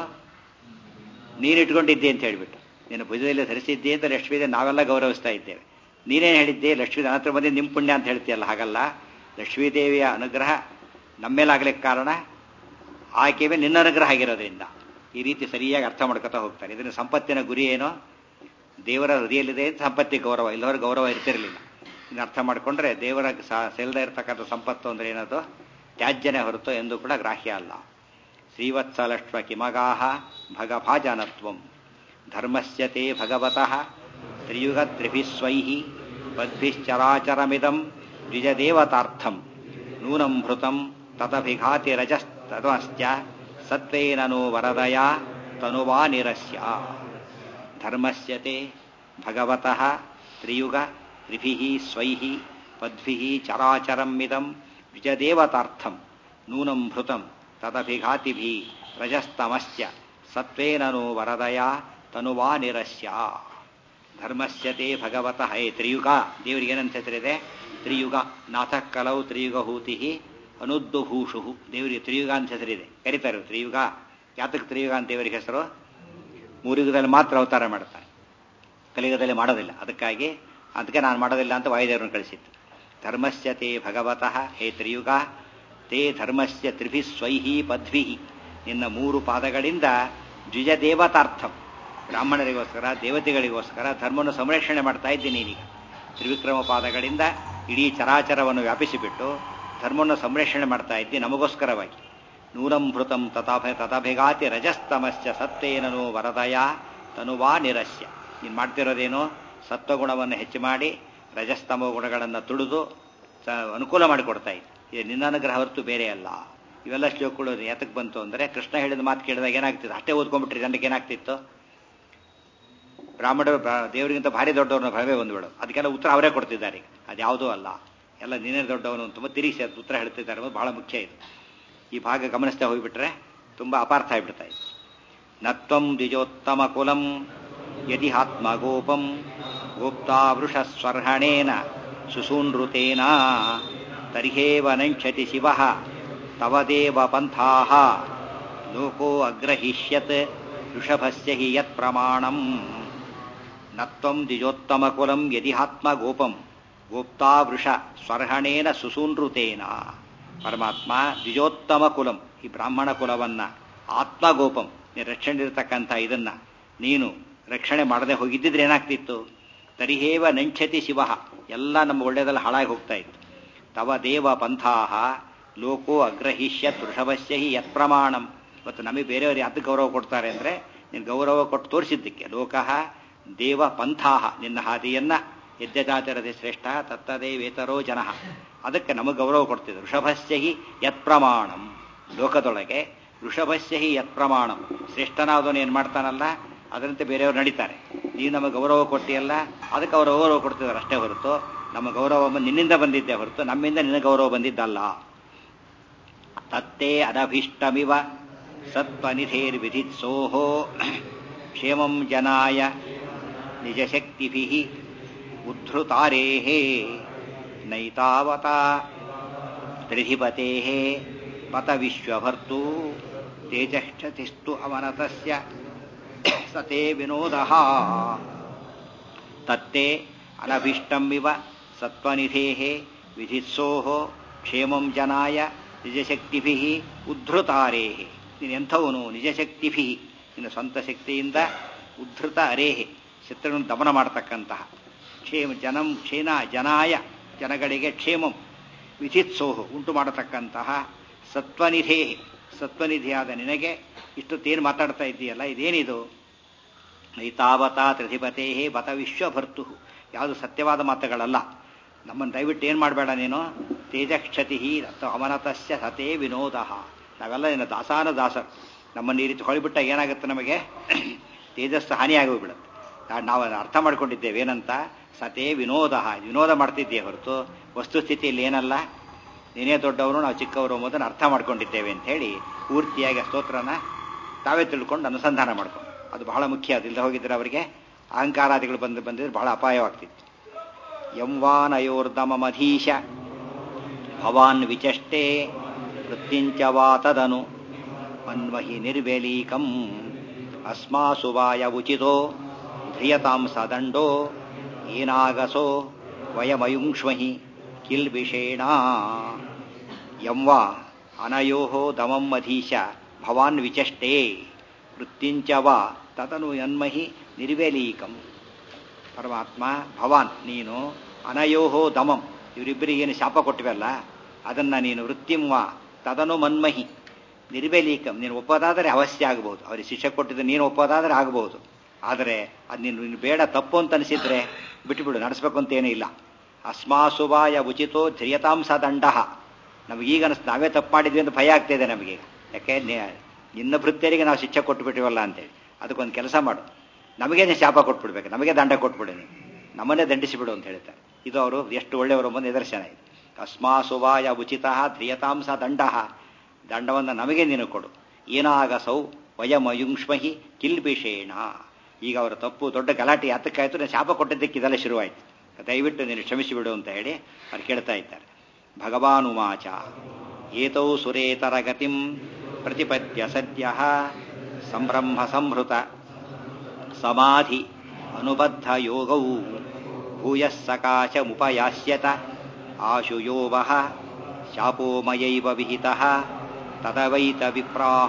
ನೀನು ಇಟ್ಕೊಂಡಿದ್ದೆ ಅಂತ ಹೇಳಿಬಿಟ್ಟು ನೀನು ಭುಜದಲ್ಲಿ ಧರಿಸಿದ್ದೆ ಅಂತ ಲಕ್ಷ್ಮೀದೇವಿ ನಾವೆಲ್ಲ ಗೌರವಿಸ್ತಾ ಇದ್ದೇವೆ ನೀನೇನು ಹೇಳಿದ್ದೆ ಲಕ್ಷ್ಮೀ ನನ್ನ ಹತ್ರ ಬಂದು ನಿಮ್ಮ ಪುಣ್ಯ ಅಂತ ಹೇಳ್ತೀಯಲ್ಲ ಹಾಗಲ್ಲ ಲಕ್ಷ್ಮೀದೇವಿಯ ಅನುಗ್ರಹ ನಮ್ಮೇಲಾಗ್ಲಿಕ್ಕೆ ಕಾರಣ ಆಕೆ ಮೇಲೆ ನಿನ್ನ ಅನುಗ್ರಹ ಆಗಿರೋದ್ರಿಂದ ಈ ರೀತಿ ಸರಿಯಾಗಿ ಅರ್ಥ ಮಾಡ್ಕೊತಾ ಹೋಗ್ತಾರೆ ಇದನ್ನು ಸಂಪತ್ತಿನ ಗುರಿ ಏನು ದೇವರ ಹೃದಯಲ್ಲಿದೆ ಸಂಪತ್ತಿ ಗೌರವ ಇಲ್ಲವರ ಗೌರವ ಇರ್ತಿರಲಿಲ್ಲ ಇನ್ನು ಅರ್ಥ ಮಾಡಿಕೊಂಡ್ರೆ ದೇವರ ಸೆಲ್ದ ಇರತಕ್ಕಂಥ ಸಂಪತ್ತು ಅಂದ್ರೆ ಏನದು ತ್ಯಾಜ್ಯನೇ ಹೊರತು ಎಂದು ಕೂಡ ಗ್ರಾಹ್ಯ ಅಲ್ಲ ಶ್ರೀವತ್ಸಲಕ್ಷ್ಮ ಕಿಮಗಾಹ ಭಗಭಾಜನತ್ವಂ ಧರ್ಮಸ್ಯ ತೇ ಭಗವತಃ ತ್ರಿಯುಗತ್ರಿಭಿಸ್ವೈ ಬದ್ಭಿಶ್ಚರಾಚರಮಿದಂ ದ್ವಿಜದೇವತಾರ್ಥಂ ನೂನಂ ಭೃತಂ ತದಭಿಘಾತಿ ರಜಸ್ತದಶ್ಚ ಸತ್ವೇನನೋ ವರದಯ ತನುವಾ ನಿರಸ್ಯ ಧರ್ಮಸ್ಯ ತೇ ಭಗವತಃ ತ್ರಿಯುಗ ತ್ರಿಭಿಃ ಸ್ವೈಃ ಪದ್ಭಿಃ ಚರಾಚರಮಿದಂ ದ್ವಿಜದೇವತಾರ್ಥಂ ನೂನಂ ಭೃತಂ ತದಭಿಘಾತಿಭಿಃ ರಜಸ್ತಮಶ್ಚ ಸತ್ವೇನನೋ ವರದಯ ತನುವಾ ನಿರಸ್ಯ ಧರ್ಮಸ್ಯ ತೇ ಭಗವತಃ ಹೇ ತ್ರಿಯುಗ ದೇವರಿಗೆ ಏನಂತ ಹೆಸರಿದೆ ತ್ರಿಯುಗ ನಾಥ ಕಲೌ ತ್ರಿಯುಗ ಹೂತಿ ಅನುದ್ದುಭೂಷು ದೇವರಿಗೆ ತ್ರಿಯುಗ ಅಂತ ಹೆಸರಿದೆ ಕರೀತಾರೆ ತ್ರಿಯುಗ ಯಾತಕ್ಕೆ ತ್ರಿಯುಗ ಅಂತ ದೇವರಿಗೆ ಹೆಸರು ಮೂರುಯುಗದಲ್ಲಿ ಮಾತ್ರ ಅವತಾರ ಮಾಡ್ತಾರೆ ಕಲಿಯುಗದಲ್ಲಿ ಮಾಡೋದಿಲ್ಲ ಅದಕ್ಕಾಗಿ ಅದಕ್ಕೆ ನಾನು ಮಾಡೋದಿಲ್ಲ ಅಂತ ವಾಯುದೇವರನ್ನು ಕಳಿಸಿತ್ತು ಧರ್ಮಸ್ಯ ತೇ ಭಗವತಃ ಹೇ ತ್ರಿಯುಗ ತೇ ಧರ್ಮಸ್ಯ ತ್ರಿಭಿ ಸ್ವೈಹಿ ಪದ್ಭಿ ನಿನ್ನ ಮೂರು ಪಾದಗಳಿಂದ ದ್ವಿಜ ದೇವತಾರ್ಥಂ ಬ್ರಾಹ್ಮಣರಿಗೋಸ್ಕರ ದೇವತೆಗಳಿಗೋಸ್ಕರ ಧರ್ಮವನ್ನು ಸಂರಕ್ಷಣೆ ಮಾಡ್ತಾ ಇದ್ದೀನಿ ನೀನೀಗ ತ್ರಿವಿಕ್ರಮ ಪಾದಗಳಿಂದ ಇಡೀ ಚರಾಚರವನ್ನು ವ್ಯಾಪಿಸಿಬಿಟ್ಟು ಧರ್ಮವನ್ನು ಸಂರಕ್ಷಣೆ ಮಾಡ್ತಾ ಇದ್ದಿ ನಮಗೋಸ್ಕರವಾಗಿ ನೂರಂಭೃತಂ ತಥಾಭ ತಥಾಭಿಘಾತಿ ರಜಸ್ತಮಶ್ಚ ಸತ್ವೇನನು ವರದಯ ತನುವಾ ನಿರಸ್ಯ ನೀನು ಮಾಡ್ತಿರೋದೇನು ಸತ್ವಗುಣವನ್ನು ಹೆಚ್ಚು ಮಾಡಿ ರಜಸ್ತಮ ಗುಣಗಳನ್ನು ತುಳಿದು ಸ- ಅನುಕೂಲ ಮಾಡಿಕೊಡ್ತಾ ಇದ್ದೆ ಇದು ನಿನ್ನ ಅನುಗ್ರಹ ಹೊರತು ಬೇರೆ ಅಲ್ಲ ಇವೆಲ್ಲ ಶ್ಲೋಕಗಳು ಯಾತಕ್ಕೆ ಬಂತು ಅಂದರೆ ಕೃಷ್ಣ ಹೇಳಿದ ಮಾತು ಕೇಳಿದಾಗ ಏನಾಗ್ತಿತ್ತು ಅಷ್ಟೇ ಓದ್ಕೊಂಡ್ಬಿಟ್ರೆ ಜನಕ್ಕೆ ಏನಾಗ್ತಿತ್ತು ಬ್ರಾಹ್ಮಣರು ಬ್ರಾ- ದೇವರಿಗಿಂತ ಭಾರಿ ದೊಡ್ಡವ್ರನ್ನ ಭಯವೇ ಬಂದ್ಬಿಡು ಅದಕ್ಕೆಲ್ಲ ಉತ್ತರ ಅವರೇ ಕೊಡ್ತಿದ್ದಾರೆ ಅದ್ಯಾವುದೂ ಅಲ್ಲ ಎಲ್ಲ ನೀನೇ ದೊಡ್ಡವನು ಅಂತ ತುಂಬ ತಿರುಗಿಸಿ ಅದು ಉತ್ತರ ಹೇಳ್ತಿದ್ದಾರೆ ಅನ್ನೋದು ಬಹಳ ಮುಖ್ಯ ಇದು ಈ ಭಾಗ ಗಮನಿಸ್ತಾ ಹೋಗ್ಬಿಟ್ರೆ ತುಂಬಾ ಅಪಾರ್ಥ ಆಗಿಬಿಡ್ತಾ ಇತ್ತು ನತ್ವಂ ದ್ವಿಜೋತ್ತಮ ಕುಲಂ ಯದಿಹಾತ್ಮ ಗೋಪಂ ಗೋಪ್ತಾ ವೃಷ ಸ್ವರ್ಹಣೇನ ಸುಸೂನೃತೇನ ತರ್ಹೇವ ನಂಕ್ಷತಿ ಶಿವ ತವ ದೇವ ಪಂಥಾ ಲೋಕೋ ಅಗ್ರಹಿಷ್ಯತ್ ಋಷಭಸ್ಯ ಹಿ ಯತ್ ಪ್ರಮಾಣಂ ನತ್ವಂ ದ್ವಿಜೋತ್ತಮ ಕುಲಂ ಯದಿಹಾತ್ಮ ಗೋಪಂ ಗೋಪ್ತಾ ವೃಷ ಸ್ವರ್ಹಣೇನ ಸುಸೂನೃತೇನ ಪರಮಾತ್ಮ ದ್ವಿಜೋತ್ತಮ ಕುಲಂ ಈ ಬ್ರಾಹ್ಮಣ ಕುಲವನ್ನ ಆತ್ಮಗೋಪಂ ನೀನು ರಕ್ಷಣೆ ಇರತಕ್ಕಂಥ ಇದನ್ನ ನೀನು ರಕ್ಷಣೆ ಮಾಡದೆ ಹೋಗಿದ್ದಿದ್ರೆ ಏನಾಗ್ತಿತ್ತು ತರಿಹೇವ ನಂಕ್ಷತಿ ಶಿವ ಎಲ್ಲ ನಮ್ಮ ಒಳ್ಳೆಯದೆಲ್ಲ ಹಾಳಾಗಿ ಹೋಗ್ತಾ ಇತ್ತು ತವ ದೇವ ಪಂಥಾಹ ಲೋಕೋ ಅಗ್ರಹಿಷ್ಯ ವೃಷಭಸ್ಯ ಹಿ ಯತ್ ಪ್ರಮಾಣಂ ಇವತ್ತು ನಮಗೆ ಬೇರೆಯವರು ಯಾತಕ್ಕೆ ಗೌರವ ಕೊಡ್ತಾರೆ ಅಂದರೆ ನೀನು ಗೌರವ ಕೊಟ್ಟು ತೋರಿಸಿದ್ದಕ್ಕೆ ಲೋಕಃ ದೇವ ಪಂಥಾಹ ನಿನ್ನ ಹಾದಿಯನ್ನ ಯಜ್ಞಜಾತಿರದೆ ಶ್ರೇಷ್ಠ ತತ್ತದೇ ವೇತರೋ ಜನ ಅದಕ್ಕೆ ನಮಗೆ ಗೌರವ ಕೊಡ್ತಿದ್ರು ಋಷಭಸ್ಯ ಹಿ ಯತ್ ಪ್ರಮಾಣಂ ಲೋಕದೊಳಗೆ ಋಷಭಸ್ಯ ಹಿ ಯತ್ ಪ್ರಮಾಣಂ ಶ್ರೇಷ್ಠನಾದವನು ಏನು ಮಾಡ್ತಾನಲ್ಲ ಅದರಂತೆ ಬೇರೆಯವರು ನಡೀತಾರೆ ನೀನು ನಮಗೆ ಗೌರವ ಕೊಟ್ಟಿಯಲ್ಲ ಅದಕ್ಕೆ ಅವರು ಗೌರವ ಕೊಡ್ತಿದ್ದಾರೆ ಅಷ್ಟೇ ಹೊರತು ನಮ್ಮ ಗೌರವ ಬಂದು ನಿನ್ನಿಂದ ಬಂದಿದ್ದೆ ಹೊರತು ನಮ್ಮಿಂದ ನಿನ್ನ ಗೌರವ ಬಂದಿದ್ದಲ್ಲ ತತ್ತೇ ಅನಭೀಷ್ಟಮಿವ ಸತ್ವನಿಧೇರ್ವಿಧಿತ್ಸೋಹೋ ಕ್ಷೇಮಂ ಜನಾಯ ನಿಜಶಕ್ತಿಭಿಃ ಉದ್ಧೃತಾರೇಃ ನೈತಾವತಾ ತ್ರಿಧಿಪತೇಃ ಪತ ವಿಶ್ವಭರ್ತೂ ತೇಜಶ್ಚತಿಸ್ತು ಅವನತಸ್ಯ ಸತೇ ವಿನೋದಃ ತತ್ತೇ ಅನಭೀಷ್ಟಮಿವ ಸತ್ವನಿಧೇಃ ವಿಧಿತ್ಸೋಃ ಕ್ಷೇಮಂ ಜನಾಯ ನಿಜಶಕ್ತಿಭಿಃ ಉದ್ಧೃತಾರೇಃ ನೀನು ಎಂಥವನು ನಿಜಶಕ್ತಿಭಿಃ ನಿನ್ನ ಸ್ವಂತ ಶಕ್ತಿಯಿಂದ ಉದ್ಧೃತ ಅರೇಹೆ ಶತ್ರುಗಳನ್ನು ದಮನ ಮಾಡತಕ್ಕಂತಹ ಕ್ಷೇಮ ಜನಂ ಕ್ಷೇನ ಜನಾಯ ಜನಗಳಿಗೆ ಕ್ಷೇಮಂ ವಿಧಿತ್ಸೋಹು ಉಂಟು ಮಾಡತಕ್ಕಂತಹ ಸತ್ವನಿಧೇ ಸತ್ವನಿಧಿಯಾದ ನಿನಗೆ ಇಷ್ಟೊತ್ತೇನು ಮಾತಾಡ್ತಾ ಇದ್ದೀಯಲ್ಲ ಇದೇನಿದು ನೈತಾವತಾ ತ್ರಿಧಿಪತೇ ಬತ ವಿಶ್ವಭರ್ತು ಯಾವುದು ಸತ್ಯವಾದ ಮಾತುಗಳಲ್ಲ ನಮ್ಮನ್ನು ದಯವಿಟ್ಟು ಏನು ಮಾಡಬೇಡ ನೀನು ತೇಜಕ್ಷತಿ ಅಥವಾ ಅಮನತಸ್ಯ ಸತೇ ವಿನೋದ ನಾವೆಲ್ಲ ನಿನ್ನ ದಾಸಾನ ದಾಸ ನಮ್ಮನ್ನು ಈ ರೀತಿ ಹೊಳಿಬಿಟ್ಟಾಗ ಏನಾಗುತ್ತೆ ನಮಗೆ ತೇಜಸ್ಸು ಹಾನಿಯಾಗೋಗ್ಬಿಡುತ್ತೆ ನಾವು ಅರ್ಥ ಮಾಡ್ಕೊಂಡಿದ್ದೇವೆ ಏನಂತ ಸತೇ ವಿನೋದ ವಿನೋದ ಮಾಡ್ತಿದ್ದೇ ಹೊರತು ವಸ್ತುಸ್ಥಿತಿಯಲ್ಲಿ ಏನಲ್ಲ ನೀನೇ ದೊಡ್ಡವರು ನಾವು ಚಿಕ್ಕವರು ಎಂಬುದನ್ನು ಅರ್ಥ ಮಾಡ್ಕೊಂಡಿದ್ದೇವೆ ಅಂತ ಹೇಳಿ ಪೂರ್ತಿಯಾಗಿ ಆ ಸ್ತೋತ್ರನ ತಾವೇ ತಿಳ್ಕೊಂಡು ಅನುಸಂಧಾನ ಮಾಡ್ಕೊಂಡು ಅದು ಬಹಳ ಮುಖ್ಯ ಅದಿಲ್ಲದೆ ಹೋಗಿದ್ರೆ ಅವರಿಗೆ ಅಹಂಕಾರಾದಿಗಳು ಬಂದು ಬಂದಿದ್ರೆ ಬಹಳ ಅಪಾಯವಾಗ್ತಿತ್ತು ಯಂವಾನಯೋರ್ದಮಮಧೀಶ ಭವಾನ್ ವಿಚಷ್ಟೇ ವೃತ್ತಿಂಚ ವಾ ತದನು ಮನ್ಮಹಿ ನಿರ್ವೆಲೀಕಂ ಅಸ್ಮಾಸು ವಾಯ ಉಚಿತೋ ಧ್ರಿಯತಾಂ ಸದಂಡೋ ಏನಾಗಸೋ ವಯಮಯುಂಕ್ಷ್ಮಹಿ ಕಿಲ್ಬಿಷೇಣ ಯಂವಾ ಅನಯೋ ದಮಂ ಅಧೀಶ ಭವಾನ್ ವಿಚಷ್ಟೇ ವೃತ್ತಿಂಚ ವಾ ತದನು ಯನ್ಮಹಿ ನಿರ್ವೆಲೀಕಂ ಪರಮಾತ್ಮ ಭವಾನ್ ನೀನು ಅನಯೋಹೋ ದಮಂ ಇವರಿಬ್ಬರಿಗೇನು ಶಾಪ ಕೊಟ್ಟಿವಲ್ಲ ಅದನ್ನ ನೀನು ವೃತ್ತಿಂವ ತದನು ಮನ್ಮಹಿ ನಿರ್ವೆಲೀಕಂ ನೀನು ಒಪ್ಪೋದಾದರೆ ಅವಶ್ಯ ಆಗಬಹುದು ಅವರಿಗೆ ಶಿಕ್ಷೆ ಕೊಟ್ಟಿದ್ದು ನೀನು ಒಪ್ಪೋದಾದರೆ ಆಗಬಹುದು ಆದರೆ ಅದು ನೀನು ನೀನು ಬೇಡ ತಪ್ಪು ಅಂತ ಅನಿಸಿದ್ರೆ ಬಿಟ್ಟುಬಿಡು ನಡೆಸ್ಬೇಕು ಅಂತ ಏನೂ ಇಲ್ಲ ಅಸ್ಮಾಸುವಾಯ ಉಚಿತೋ ಧೈರ್ಯತಾಂಸ ದಂಡ ನಮಗೀಗ ಅನಿಸ್ ನಾವೇ ತಪ್ಪು ಮಾಡಿದ್ವಿ ಅಂತ ಭಯ ಆಗ್ತಿದೆ ನಮಗೆ ಯಾಕೆ ನಿನ್ನ ಭೃತ್ಯರಿಗೆ ನಾವು ಶಿಕ್ಷೆ ಕೊಟ್ಟುಬಿಟ್ಟಿವಲ್ಲ ಅಂತೇಳಿ ಅದಕ್ಕೊಂದು ಕೆಲಸ ಮಾಡು ನಮಗೆ ಶಾಪ ಕೊಟ್ಬಿಡ್ಬೇಕು ನಮಗೆ ದಂಡ ಕೊಟ್ಬಿಡು ನೀನು ನಮ್ಮನ್ನೇ ದಂಡಿಸಿಬಿಡು ಅಂತ ಹೇಳ್ತಾರೆ ಇದು ಅವರು ಎಷ್ಟು ಒಳ್ಳೆಯವರು ಬಂದು ನಿದರ್ಶನ ಇದೆ ಅಸ್ಮಾಸುವಾಯ ಉಚಿತ ಧ್ರಿಯತಾಂಸ ದಂಡ ದಂಡವನ್ನು ನಮಗೆ ನೀನು ಕೊಡು ಏನಾಗಸೌ ವಯಮಯುಂಕ್ಷ್ಮಹಿ ಕಿಲ್ಬಿಷೇಣ ಈಗ ಅವರ ತಪ್ಪು ದೊಡ್ಡ ಗಲಾಟೆ ಹತ್ತಕ್ಕಾಯ್ತು ನಾನು ಶಾಪ ಕೊಟ್ಟಿದ್ದಕ್ಕೆ ಇದೆಲ್ಲ ಶುರುವಾಯಿತು ದಯವಿಟ್ಟು ನೀನು ಕ್ಷಮಿಸಿಬಿಡು ಅಂತ ಹೇಳಿ ಅವ್ರು ಕೇಳ್ತಾ ಇದ್ದಾರೆ ಭಗವಾನುವಾಚ ಏತೌ ಸುರೇತರ ಗತಿಂ ಪ್ರತಿಪದ್ಯ ಸದ್ಯ ಸಂಬ್ರಹ್ಮ ಸಂಹೃತ ಸಮಾಧಿ ಅನುಬದ್ಧ ಯೋಗೌ ಭೂಯಃ ಸಕಾಶಮುಪಯಾಸ್ಯತ ಆಶುಯೋವ ಶಾಪೋಮಯೈವ ವಿಹಿತ ತದವೈತ ವಿಪ್ರಾಹ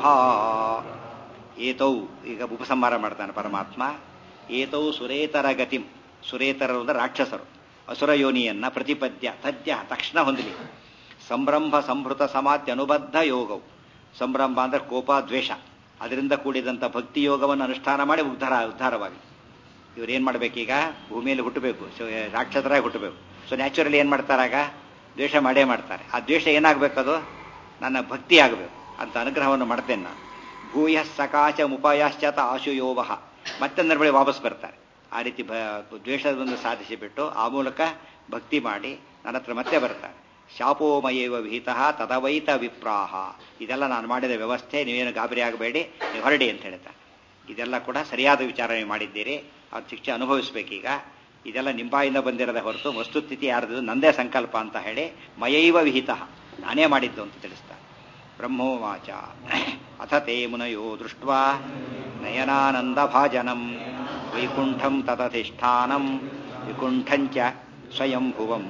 ಏತೌ ಈಗ ಉಪಸಂಹಾರ ಮಾಡ್ತಾನೆ ಪರಮಾತ್ಮ ಏತೌ ಸುರೇತರ ಗತಿಂ ಸುರೇತರರು ಅಂದ್ರೆ ರಾಕ್ಷಸರು ಅಸುರ ಯೋನಿಯನ್ನ ಪ್ರತಿಪದ್ಯ ತದ್ಯ ತಕ್ಷಣ ಹೊಂದಲಿ ಸಂಭ್ರಂಭ ಸಂಭೃತ ಸಮಾಧಿ ಅನುಬದ್ಧ ಯೋಗವು ಸಂಭ್ರಂಭ ಅಂದ್ರೆ ಕೋಪ ದ್ವೇಷ ಅದರಿಂದ ಕೂಡಿದಂಥ ಭಕ್ತಿ ಯೋಗವನ್ನು ಅನುಷ್ಠಾನ ಮಾಡಿ ಉದ್ಧಾರ ಉದ್ಧಾರವಾಗಿ ಇವ್ರೇನ್ ಮಾಡ್ಬೇಕೀಗ ಭೂಮಿಯಲ್ಲಿ ಹುಟ್ಟಬೇಕು ಸೊ ರಾಕ್ಷಸರಾಗಿ ಹುಟ್ಟಬೇಕು ಸೊ ನ್ಯಾಚುರಲಿ ಏನ್ ಮಾಡ್ತಾರಾಗ ದ್ವೇಷ ಮಾಡೇ ಮಾಡ್ತಾರೆ ಆ ದ್ವೇಷ ಏನಾಗಬೇಕದು ನನ್ನ ಭಕ್ತಿ ಆಗಬೇಕು ಅಂತ ಅನುಗ್ರಹವನ್ನು ಮಾಡ್ತೇನೆ ನಾನು ಭೂಯ ಸಕಾಶ ಮುಪಾಯಾಶ್ಚಾತ ಆಶುಯೋವಹ ಮತ್ತೆ ನನ್ನ ಬಳಿ ವಾಪಸ್ ಬರ್ತಾರೆ ಆ ರೀತಿ ದ್ವೇಷವನ್ನು ಸಾಧಿಸಿಬಿಟ್ಟು ಆ ಮೂಲಕ ಭಕ್ತಿ ಮಾಡಿ ನನ್ನ ಹತ್ರ ಮತ್ತೆ ಬರ್ತಾರೆ ಶಾಪೋಮಯೇವ ವಿಹಿತ ತದವೈತ ವಿಪ್ರಾಹ ಇದೆಲ್ಲ ನಾನು ಮಾಡಿದ ವ್ಯವಸ್ಥೆ ನೀವೇನು ಗಾಬರಿ ಆಗಬೇಡಿ ನೀವು ಹೊರಡಿ ಅಂತ ಹೇಳ್ತಾರೆ ಇದೆಲ್ಲ ಕೂಡ ಸರಿಯಾದ ವಿಚಾರ ನೀವು ಮಾಡಿದ್ದೀರಿ ಅವ್ರ ಶಿಕ್ಷೆ ಅನುಭವಿಸ್ಬೇಕೀಗ ಇದೆಲ್ಲ ನಿಂಬಾಯಿಂದ ಬಂದಿರದ ಹೊರತು ವಸ್ತುಸ್ಥಿತಿ ಯಾರ್ದು ನಂದೇ ಸಂಕಲ್ಪ ಅಂತ ಹೇಳಿ ಮಯೈವ ವಿಹಿತ ನಾನೇ ಮಾಡಿದ್ದು ಅಂತ ತಿಳಿಸ್ತಾರೆ ಬ್ರಹ್ಮೋವಾಚ ಅಥ ತೇ ಮುನಯೋ ದೃಷ್ಟ ನಯನಾನಂದ ಭಾಜನಂ ವೈಕುಂಠಂ ತದಧಿಷ್ಠಾನಂ ವಿಕುಂಠಂಚ ಸ್ವಯಂಭುವಂ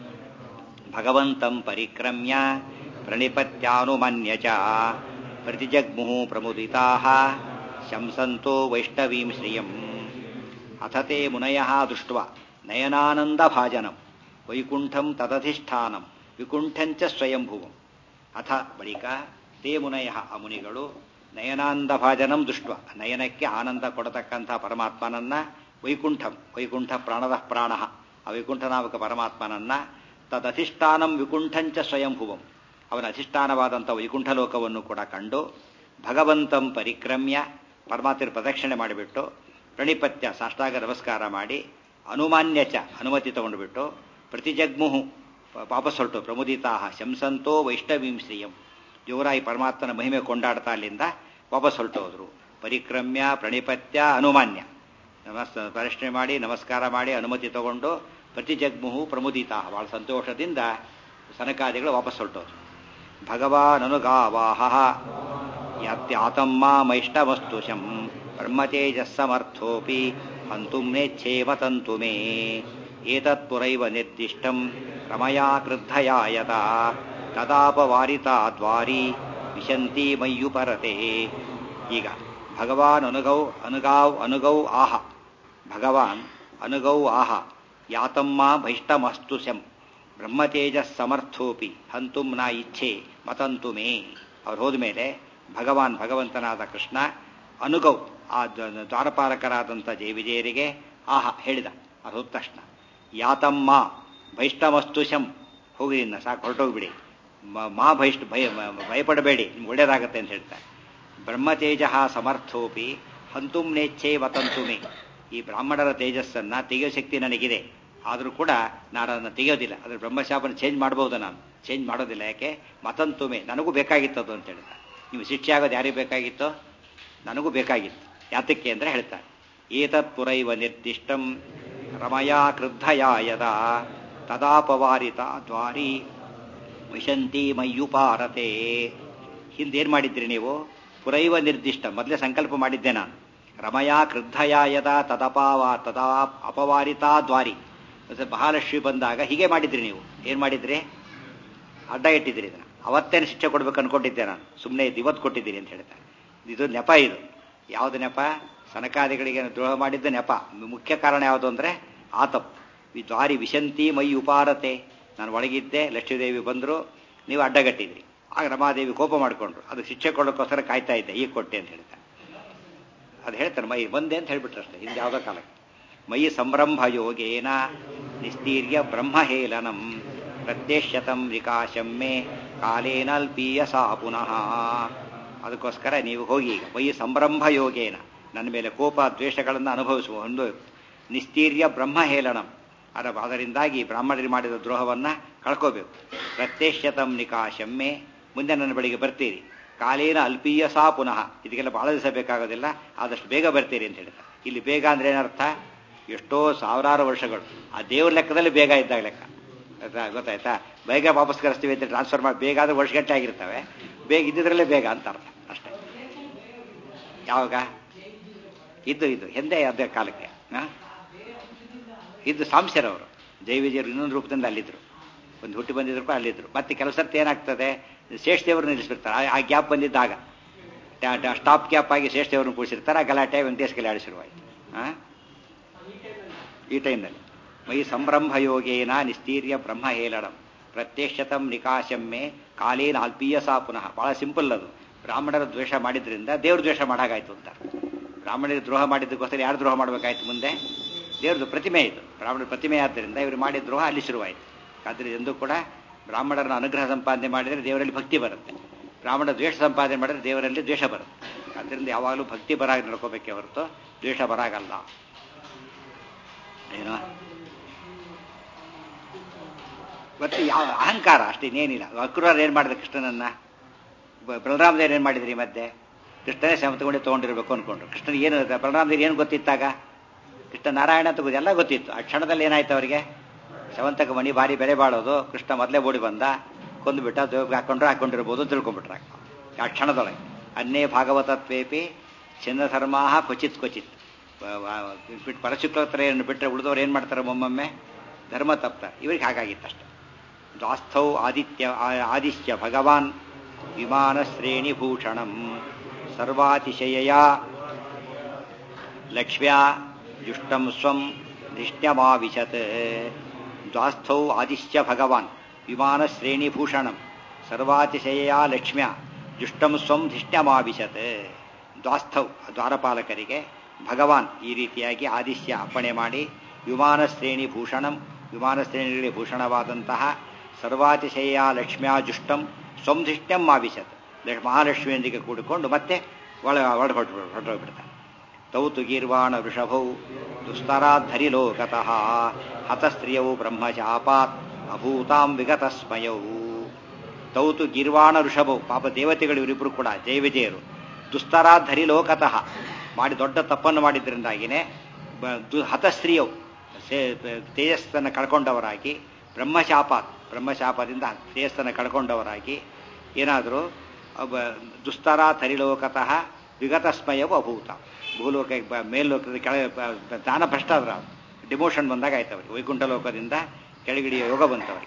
ಭಗವಂತಂ ಪರಿಕ್ರಮ್ಯ ಪ್ರಣಿಪತ್ಯಾನುಮನ್ಯ ಚ ಪ್ರತಿಜಗ್ಮುಃ ಪ್ರಮುದಿತಾ ಶಂಸಂತೋ ವೈಷ್ಣವೀಂ ಶ್ರಿಯಂ ಅಥ ತೇ ಮುನಯ ದೃಷ್ಟ ನಯನಾನಂದ ಭಾಜನಂ ವೈಕುಂಠಂ ತದಧಿಷ್ಠಾನಂ ವಿಕುಂಠಂಚ ಸ್ವಯಂಭುವಂ ಅಥ ಬಳಿಕ ತೇ ಮುನಯ ಆ ಮುನಿಗಳು ನಯನಾನಂದ ಭಾಜನಂ ದೃಷ್ಟ ನಯನಕ್ಕೆ ಆನಂದ ಕೊಡತಕ್ಕಂಥ ಪರಮಾತ್ಮನನ್ನ ವೈಕುಂಠಂ ವೈಕುಂಠ ಪ್ರಾಣದ ಪ್ರಾಣ ಆ ವೈಕುಂಠನಾಮಕ ಪರಮಾತ್ಮನನ್ನ ತದಧಿಷ್ಠಾನಂ ವಿಕುಂಠಂಚ ಸ್ವಯಂಭುವಂ ಅವನ ಅಧಿಷ್ಠಾನವಾದಂಥ ವೈಕುಂಠ ಲೋಕವನ್ನು ಕೂಡ ಕಂಡು ಭಗವಂತಂ ಪರಿಕ್ರಮ್ಯ ಪರಮಾತ್ಮರ ಪ್ರದಕ್ಷಿಣೆ ಮಾಡಿಬಿಟ್ಟು ಪ್ರಣಿಪತ್ಯ ಸಾಷ್ಟಾಗ ನಮಸ್ಕಾರ ಮಾಡಿ ಅನುಮಾನ್ಯಚ ಅನುಮತಿ ತಗೊಂಡುಬಿಟ್ಟು ಪ್ರತಿಜಗ್ಮುಹು ವಾಪಸ್ ಹೊರಟು ಪ್ರಮುದಿತಾ ಶಂಸಂತೋ ವೈಷ್ಣವೀಂ ಶ್ರೀಯಂ ಜೋರಾಯಿ ಪರಮಾತ್ಮನ ಮಹಿಮೆ ಕೊಂಡಾಡ್ತಾ ಅಲ್ಲಿಂದ ವಾಪಸ್ ಹೊರಟೋದ್ರು ಪರಿಕ್ರಮ್ಯ ಪ್ರಣಿಪತ್ಯ ಅನುಮಾನ್ಯ ನಮಸ್ ಪ್ರದಕ್ಷಿಣೆ ಮಾಡಿ ನಮಸ್ಕಾರ ಮಾಡಿ ಅನುಮತಿ ತಗೊಂಡು ಪ್ರತಿಜಗ್ಮುಹು ಪ್ರಮುದಿತಾ ಬಹಳ ಸಂತೋಷದಿಂದ ಸನಕಾದಿಗಳು ವಾಪಸ್ ಹೊರಟೋದ್ರು ಭಗವಾನನುಗಾವಾಹ ಯಾತ್ಯಾತಮ್ಮ ಮೈಷ್ಟವಸ್ತುಷಂ ಬ್ರಹ್ಮತೇಜಸ್ಸಮರ್ಥೋಪಿ ಹಂತುಂ ನೇಚ್ಛೇವ ತಂತು ಮೇ ಏತತ್ಪುರೈವ ನಿರ್ದಿಷ್ಟಂ ರಮಯಾ ಕ್ರುದ್ಧಯಾ ಯತಾ ತದಾಪವಾರಿತಾ ದ್ವಾರಿ ವಿಶಂತಿ ಮಯ್ಯುಪರತೆ ಈಗ ಭಗವಾನ್ ಅನುಗೌ ಅನುಗಾವ್ ಅನುಗೌ ಆಹ ಭಗವಾನ್ ಅನುಗೌ ಆಹ ಯಾತಮ್ಮ ಭೈಷ್ಟಮಸ್ತು ಶಂ ಬ್ರಹ್ಮತೇಜಸ್ ಸಮರ್ಥೋಪಿ ಹಂತುಂ ನ ಇಚ್ಛೆ ಮತಂತು ಮೇ ಅವ್ರು ಹೋದ್ಮೇಲೆ ಭಗವಾನ್ ಭಗವಂತನಾದ ಕೃಷ್ಣ ಅನುಗೌ ಆ ದ್ವಾರಪಾಲಕರಾದಂಥ ಜಯ ವಿಜಯರಿಗೆ ಆಹ ಹೇಳಿದ ಅದು ಹೋದ ತಕ್ಷಣ ಯಾತಮ್ಮ ಭೈಷ್ಟಮಸ್ತು ಶಂ ಹೋಗಿ ಇನ್ನ ಸಾಕು ಹೊರಟೋಗ್ಬಿಡಿ ಮಾ ಭೈಷ್ಟ ಭಯ ಭಯಪಡಬೇಡಿ ನಿಮ್ಗೆ ಒಳ್ಳೇದಾಗತ್ತೆ ಅಂತ ಹೇಳ್ತಾರೆ ಬ್ರಹ್ಮತೇಜ ಸಮರ್ಥೋಪಿ ಹಂತುಂ ನೇಚ್ಛೇ ವತಂತುಮೆ ಈ ಬ್ರಾಹ್ಮಣರ ತೇಜಸ್ಸನ್ನ ತೆಗೆಯೋ ಶಕ್ತಿ ನನಗಿದೆ ಆದರೂ ಕೂಡ ನಾನು ಅದನ್ನು ತೆಗೆಯೋದಿಲ್ಲ ಅದ್ರ ಬ್ರಹ್ಮಶಾಪನ ಚೇಂಜ್ ಮಾಡ್ಬೋದು ನಾನು ಚೇಂಜ್ ಮಾಡೋದಿಲ್ಲ ಯಾಕೆ ಮತಂತುಮೆ ನನಗೂ ಬೇಕಾಗಿತ್ತು ಅದು ಅಂತ ಹೇಳ್ತಾರೆ ನೀವು ಶಿಕ್ಷೆ ಆಗೋದು ಯಾರಿಗೆ ಬೇಕಾಗಿತ್ತು ನನಗೂ ಬೇಕಾಗಿತ್ತು ಯಾತಕ್ಕೆ ಅಂದರೆ ಹೇಳ್ತಾರೆ ಏತತ್ ಪುರೈವ ನಿರ್ದಿಷ್ಟಂ ರಮಯಾ ಕ್ರುದ್ಧಯ ಯದಾ ತದಾಪವಾರಿತ ದ್ವಾರಿ ವಿಶಂತಿ ಮಯ್ಯುಪಾರತೆ ಹಿಂದೇನು ಮಾಡಿದ್ರಿ ನೀವು ಪುರೈವ ನಿರ್ದಿಷ್ಟ ಮೊದಲೇ ಸಂಕಲ್ಪ ಮಾಡಿದ್ದೆ ನಾನು ರಮಯಾ ಕ್ರುದ್ಧಯ ಯದಾ ತದಪಾವ ತದಾ ಅಪವಾರಿತಾ ದ್ವಾರಿ ಮಹಾಲಕ್ಷ್ಮಿ ಬಂದಾಗ ಹೀಗೆ ಮಾಡಿದ್ರಿ ನೀವು ಏನು ಮಾಡಿದ್ರಿ ಅಡ್ಡ ಇಟ್ಟಿದ್ದೀರಿ ಇದನ್ನು ಅವತ್ತೇನು ಶಿಕ್ಷೆ ಕೊಡ್ಬೇಕು ಅನ್ಕೊಂಡಿದ್ದೆ ನಾನು ಸುಮ್ಮನೆ ಇದು ಇವತ್ತು ಕೊಟ್ಟಿದ್ದೀನಿ ಅಂತ ಹೇಳ್ತಾರೆ ಇದು ನೆಪ ಇದು ಯಾವುದು ನೆಪ ಸನಕಾದಿಗಳಿಗೆ ದ್ರೋಹ ಮಾಡಿದ್ದ ನೆಪ ಮುಖ್ಯ ಕಾರಣ ಯಾವುದು ಅಂದರೆ ಆ ತಪ್ಪು ಈ ದ್ವಾರಿ ವಿಶಂತಿ ಮೈ ಉಪಾರತೆ ನಾನು ಒಳಗಿದ್ದೆ ಲಕ್ಷ್ಮೀದೇವಿ ಬಂದರು ನೀವು ಅಡ್ಡಗಟ್ಟಿದ್ರಿ ಆಗ ರಮಾದೇವಿ ಕೋಪ ಮಾಡಿಕೊಂಡ್ರು ಅದು ಶಿಕ್ಷೆ ಕೊಡೋಕ್ಕೋಸ್ಕರ ಕಾಯ್ತಾ ಇದ್ದೆ ಈಗ ಕೊಟ್ಟೆ ಅಂತ ಹೇಳ್ತಾರೆ ಅದು ಹೇಳ್ತಾರೆ ಮೈ ಬಂದೆ ಅಂತ ಹೇಳ್ಬಿಟ್ರು ಅಷ್ಟೇ ಹಿಂದೆ ಯಾವುದೋ ಕಾಲಕ್ಕೆ ಮೈ ಸಂರಂಭ ಯೋಗೇನ ನಿಸ್ತೀರ್ಯ ಬ್ರಹ್ಮಹೇಲನಂ ಪ್ರತ್ಯಶ್ಯತಂ ವಿಕಾಶಂ ಮೇ ಕಾಲೇನಲ್ಪೀಯ ಸಾ ಪುನಃ ಅದಕ್ಕೋಸ್ಕರ ನೀವು ಹೋಗಿ ಈಗ ಮೈ ಸಂರಂಭ ಯೋಗೇನ ನನ್ನ ಮೇಲೆ ಕೋಪ ದ್ವೇಷಗಳನ್ನು ಅನುಭವಿಸುವ ಒಂದು ನಿಸ್ತೀರ್ಯ ಬ್ರಹ್ಮಹೇಳನಂ ಅದ ಅದರಿಂದಾಗಿ ಬ್ರಾಹ್ಮಣರಿಗೆ ಮಾಡಿದ ದ್ರೋಹವನ್ನು ಕಳ್ಕೋಬೇಕು ಪ್ರತ್ಯಶ್ಯತಂ ನಿಕಾಶಮ್ಮೆ ಮುಂದೆ ನನ್ನ ಬಳಿಗೆ ಬರ್ತೀರಿ ಕಾಲೇನ ಅಲ್ಪೀಯ ಸಾ ಪುನಃ ಇದಕ್ಕೆಲ್ಲ ಬಹಳ ದಿವಸ ಬೇಕಾಗೋದಿಲ್ಲ ಆದಷ್ಟು ಬೇಗ ಬರ್ತೀರಿ ಅಂತ ಹೇಳ್ತಾರೆ ಇಲ್ಲಿ ಬೇಗ ಅಂದ್ರೆ ಏನರ್ಥ ಎಷ್ಟೋ ಸಾವಿರಾರು ವರ್ಷಗಳು ಆ ದೇವ್ರ ಲೆಕ್ಕದಲ್ಲಿ ಬೇಗ ಇದ್ದಾಗ ಲೆಕ್ಕ ಗೊತ್ತಾಯ್ತಾ ಬೇಗ ವಾಪಸ್ ಕಳಿಸ್ತೀವಿ ಅಂತ ಟ್ರಾನ್ಸ್ಫರ್ ಮಾಡಿ ಬೇಗ ಆದ್ರೆ ವರ್ಷಗಟ್ಟೆ ಆಗಿರ್ತವೆ ಬೇಗ ಇದ್ದಿದ್ರಲ್ಲೇ ಬೇಗ ಅಂತ ಅರ್ಥ ಅಷ್ಟೇ ಯಾವಾಗ ಇದು ಇದು ಹಿಂದೆ ಅದೇ ಕಾಲಕ್ಕೆ ಇದು ಸಾಂಶರವರು ಜೈವಿಜಯರು ಇನ್ನೊಂದು ರೂಪದಿಂದ ಅಲ್ಲಿದ್ರು ಒಂದು ಹುಟ್ಟಿ ಬಂದಿದ್ರು ಕೂಡ ಅಲ್ಲಿದ್ರು ಮತ್ತೆ ಕೆಲಸ ಏನಾಗ್ತದೆ ಶ್ರೇಷ್ಠದೇವರು ನಿಲ್ಲಿಸ್ಬಿಡ್ತಾರೆ ಆ ಗ್ಯಾಪ್ ಬಂದಿದ್ದಾಗ ಸ್ಟಾಪ್ ಗ್ಯಾಪ್ ಆಗಿ ಶ್ರೇಷ್ಠದೇವ್ರನ್ನ ಕೂಡಿಸಿರ್ತಾರೆ ಆ ಗಲಾಟೆ ವೆಂಕಟೇಶ್ ಗಲಾಟೆ ಶುರುವಾಯಿತು ಈ ಟೈಮ್ನಲ್ಲಿ ಮೈ ಸಂರಂಭ ಯೋಗೇನ ನಿಸ್ತೀರ್ಯ ಬ್ರಹ್ಮ ಹೇಳಡಂ ಪ್ರತ್ಯಕ್ಷತಂ ನಿಕಾಶಮ್ಮೆ ಕಾಲೇನ ಅಲ್ಪೀಯ ಸಾ ಪುನಃ ಬಹಳ ಸಿಂಪಲ್ ಅದು ಬ್ರಾಹ್ಮಣರ ದ್ವೇಷ ಮಾಡಿದ್ರಿಂದ ದೇವ್ರ ದ್ವೇಷ ಮಾಡಾಗಾಯ್ತು ಅಂತ ಬ್ರಾಹ್ಮಣರಿಗೆ ದ್ರೋಹ ಮಾಡಿದ್ದಕ್ಕೋಸ್ಕರ ಯಾರು ದ್ರೋಹ ಮಾಡಬೇಕಾಯ್ತು ಮುಂದೆ ದೇವ್ರದ್ದು ಪ್ರತಿಮೆ ಇದು ಬ್ರಾಹ್ಮಣರ ಪ್ರತಿಮೆ ಆದ್ದರಿಂದ ಇವರು ಮಾಡಿದ ದ್ರೋಹ ಅಲ್ಲಿ ಶುರುವಾಯಿತು ಆದರೆ ಎಂದೂ ಕೂಡ ಬ್ರಾಹ್ಮಣರನ್ನ ಅನುಗ್ರಹ ಸಂಪಾದನೆ ಮಾಡಿದರೆ ದೇವರಲ್ಲಿ ಭಕ್ತಿ ಬರುತ್ತೆ ಬ್ರಾಹ್ಮಣ ದ್ವೇಷ ಸಂಪಾದನೆ ಮಾಡಿದ್ರೆ ದೇವರಲ್ಲಿ ದ್ವೇಷ ಬರುತ್ತೆ ಆದ್ದರಿಂದ ಯಾವಾಗಲೂ ಭಕ್ತಿ ಬರಾಗಿ ನಡ್ಕೋಬೇಕೇ ಹೊರತು ದ್ವೇಷ ಬರಾಗಲ್ಲ ಏನೋ ಮತ್ತು ಯಾವ ಅಹಂಕಾರ ಅಷ್ಟೇ ಇನ್ನೇನಿಲ್ಲ ಅಕ್ರೂರರು ಏನು ಮಾಡಿದ್ರು ಕೃಷ್ಣನನ್ನ ಬಲರಾಮದೇವ್ರು ಏನು ಮಾಡಿದ್ರಿ ಮತ್ತೆ ಕೃಷ್ಣನೇ ಸಮ ತೊಗೊಂಡಿರ್ಬೇಕು ಅನ್ಕೊಂಡ್ರು ಕೃಷ್ಣನ್ ಏನು ಬಲರಾಮದೇವ್ರು ಏನು ಗೊತ್ತಿತ್ತಾಗ ಕೃಷ್ಣ ನಾರಾಯಣ ಅಂತ ಎಲ್ಲ ಗೊತ್ತಿತ್ತು ಆ ಕ್ಷಣದಲ್ಲಿ ಏನಾಯ್ತು ಅವರಿಗೆ ಶವಂತಕ ಮಣಿ ಭಾರಿ ಬೆಲೆ ಬಾಳೋದು ಕೃಷ್ಣ ಮೊದಲೇ ಓಡಿ ಬಂದ ಕೊಂದುಬಿಟ್ಟ ದೇವ್ರಿಗೆ ಹಾಕೊಂಡ್ರೆ ಹಾಕೊಂಡಿರ್ಬೋದು ತಿಳ್ಕೊಂಡ್ಬಿಟ್ರೆ ಆ ಕ್ಷಣದೊಳಗೆ ಅನ್ನೇ ಭಾಗವತತ್ವೇಪಿ ಚಿನ್ನಧರ್ಮಾಹ ಕ್ವಚಿತ್ ಕ್ವಚಿತ್ ಬಿಟ್ಟು ಪರಶುಕ್ಲತ್ರಯನ್ನು ಬಿಟ್ಟರೆ ಉಳಿದವ್ರು ಏನು ಮಾಡ್ತಾರೆ ಒಮ್ಮೊಮ್ಮೆ ಧರ್ಮ ತಪ್ತಾರೆ ಇವ್ರಿಗೆ ಹಾಗಾಗಿತ್ತಷ್ಟೆ ದ್ವಾಸ್ಥೌ ಆದಿತ್ಯ ಆದಿಶ್ಯ ಭಗವಾನ್ ವಿಮಾನ ಶ್ರೇಣಿ ಭೂಷಣಂ ಸರ್ವಾತಿಶಯ ಲಕ್ಷ್ಮ್ಯಾ ಜುಷ್ಟಂ ಸ್ವಂ ಧಿಷ್ಟ್ಯಮಾವಿಶತ್ ದ್ವಾಸ್ಥೌ ಆದಿಶ್ಯ ಭಗವಾನ್ ವಿಮಾನ ಶ್ರೇಣಿ ಭೂಷಣಂ ಸರ್ವಾತಿಶಯ ಲಕ್ಷ್ಮ್ಯ ಜುಷ್ಟಂ ಸ್ವಂ ಧಿಷ್ಟ್ಯಮಾವಿಶತ್ ದ್ವಾಸ್ಥೌ ದ್ವಾರಪಾಲಕರಿಗೆ ಭಗವಾನ್ ಈ ರೀತಿಯಾಗಿ ಆದಿಶ್ಯ ಅಪ್ಪಣೆ ಮಾಡಿ ವಿಮಾನ ಶ್ರೇಣಿ ಭೂಷಣಂ ವಿಮಾನ ಶ್ರೇಣಿಗಳಿಗೆ ಭೂಷಣವಾದಂತಹ ಸರ್ವಾತಿಶಯ ಲಕ್ಷ್ಮ್ಯಾ ಜುಷ್ಟಂ ಸ್ವಂಧಿಷ್ಟ್ಯಂ ಮಾವಿಶತ್ ಮಹಾಲಕ್ಷ್ಮಿಯೊಂದಿಗೆ ಕೂಡಿಕೊಂಡು ಮತ್ತೆ ಒಳ ಒಳ ಹೊರಟು ಹೊರಟೋಗ್ಬಿಡ್ತಾರೆ ತೌತು ಗೀರ್ವಾಣ ವೃಷಭೌ ದುಸ್ತರಾಧರಿ ಲೋಕತಃ ಹತಸ್ತ್ರಿಯೌ ಬ್ರಹ್ಮಶಾಪಾತ್ ಅಭೂತಾಂ ವಿಗತಸ್ಮಯೌ ತೌತು ಗೀರ್ವಾಣ ಋಷಭೌ ಪಾಪ ದೇವತೆಗಳು ಇವರಿಬ್ಬರು ಕೂಡ ಜಯ ವಿಜಯರು ದುಸ್ತರಾಧರಿ ಲೋಕತಃ ಮಾಡಿ ದೊಡ್ಡ ತಪ್ಪನ್ನು ಮಾಡಿದ್ರಿಂದಾಗಿನೇ ಹತಸ್ತ್ರೀಯವು ತೇಜಸ್ಸನ್ನು ಕಳ್ಕೊಂಡವರಾಗಿ ಬ್ರಹ್ಮಶಾಪಾತ್ ಬ್ರಹ್ಮಶಾಪದಿಂದ ತೇಜಸ್ಸನ್ನು ಕಳ್ಕೊಂಡವರಾಗಿ ಏನಾದರೂ ದುಸ್ತರ ಥರಿಲೋಕತಃ ವಿಗತಸ್ಮಯವು ಅಭೂತ ಭೂಲೋಕ ಮೇಲ್ಲೋಕದ ಕೆಳ ದಾನಭ್ರಷ್ಟಾದ್ರ ಡಿಮೋಷನ್ ಬಂದಾಗ ಆಯ್ತು ಅವ್ರಿಗೆ ವೈಕುಂಠ ಲೋಕದಿಂದ ಕೆಳಗಿಡಿಯ ಯೋಗ ಬಂತವರಿಗೆ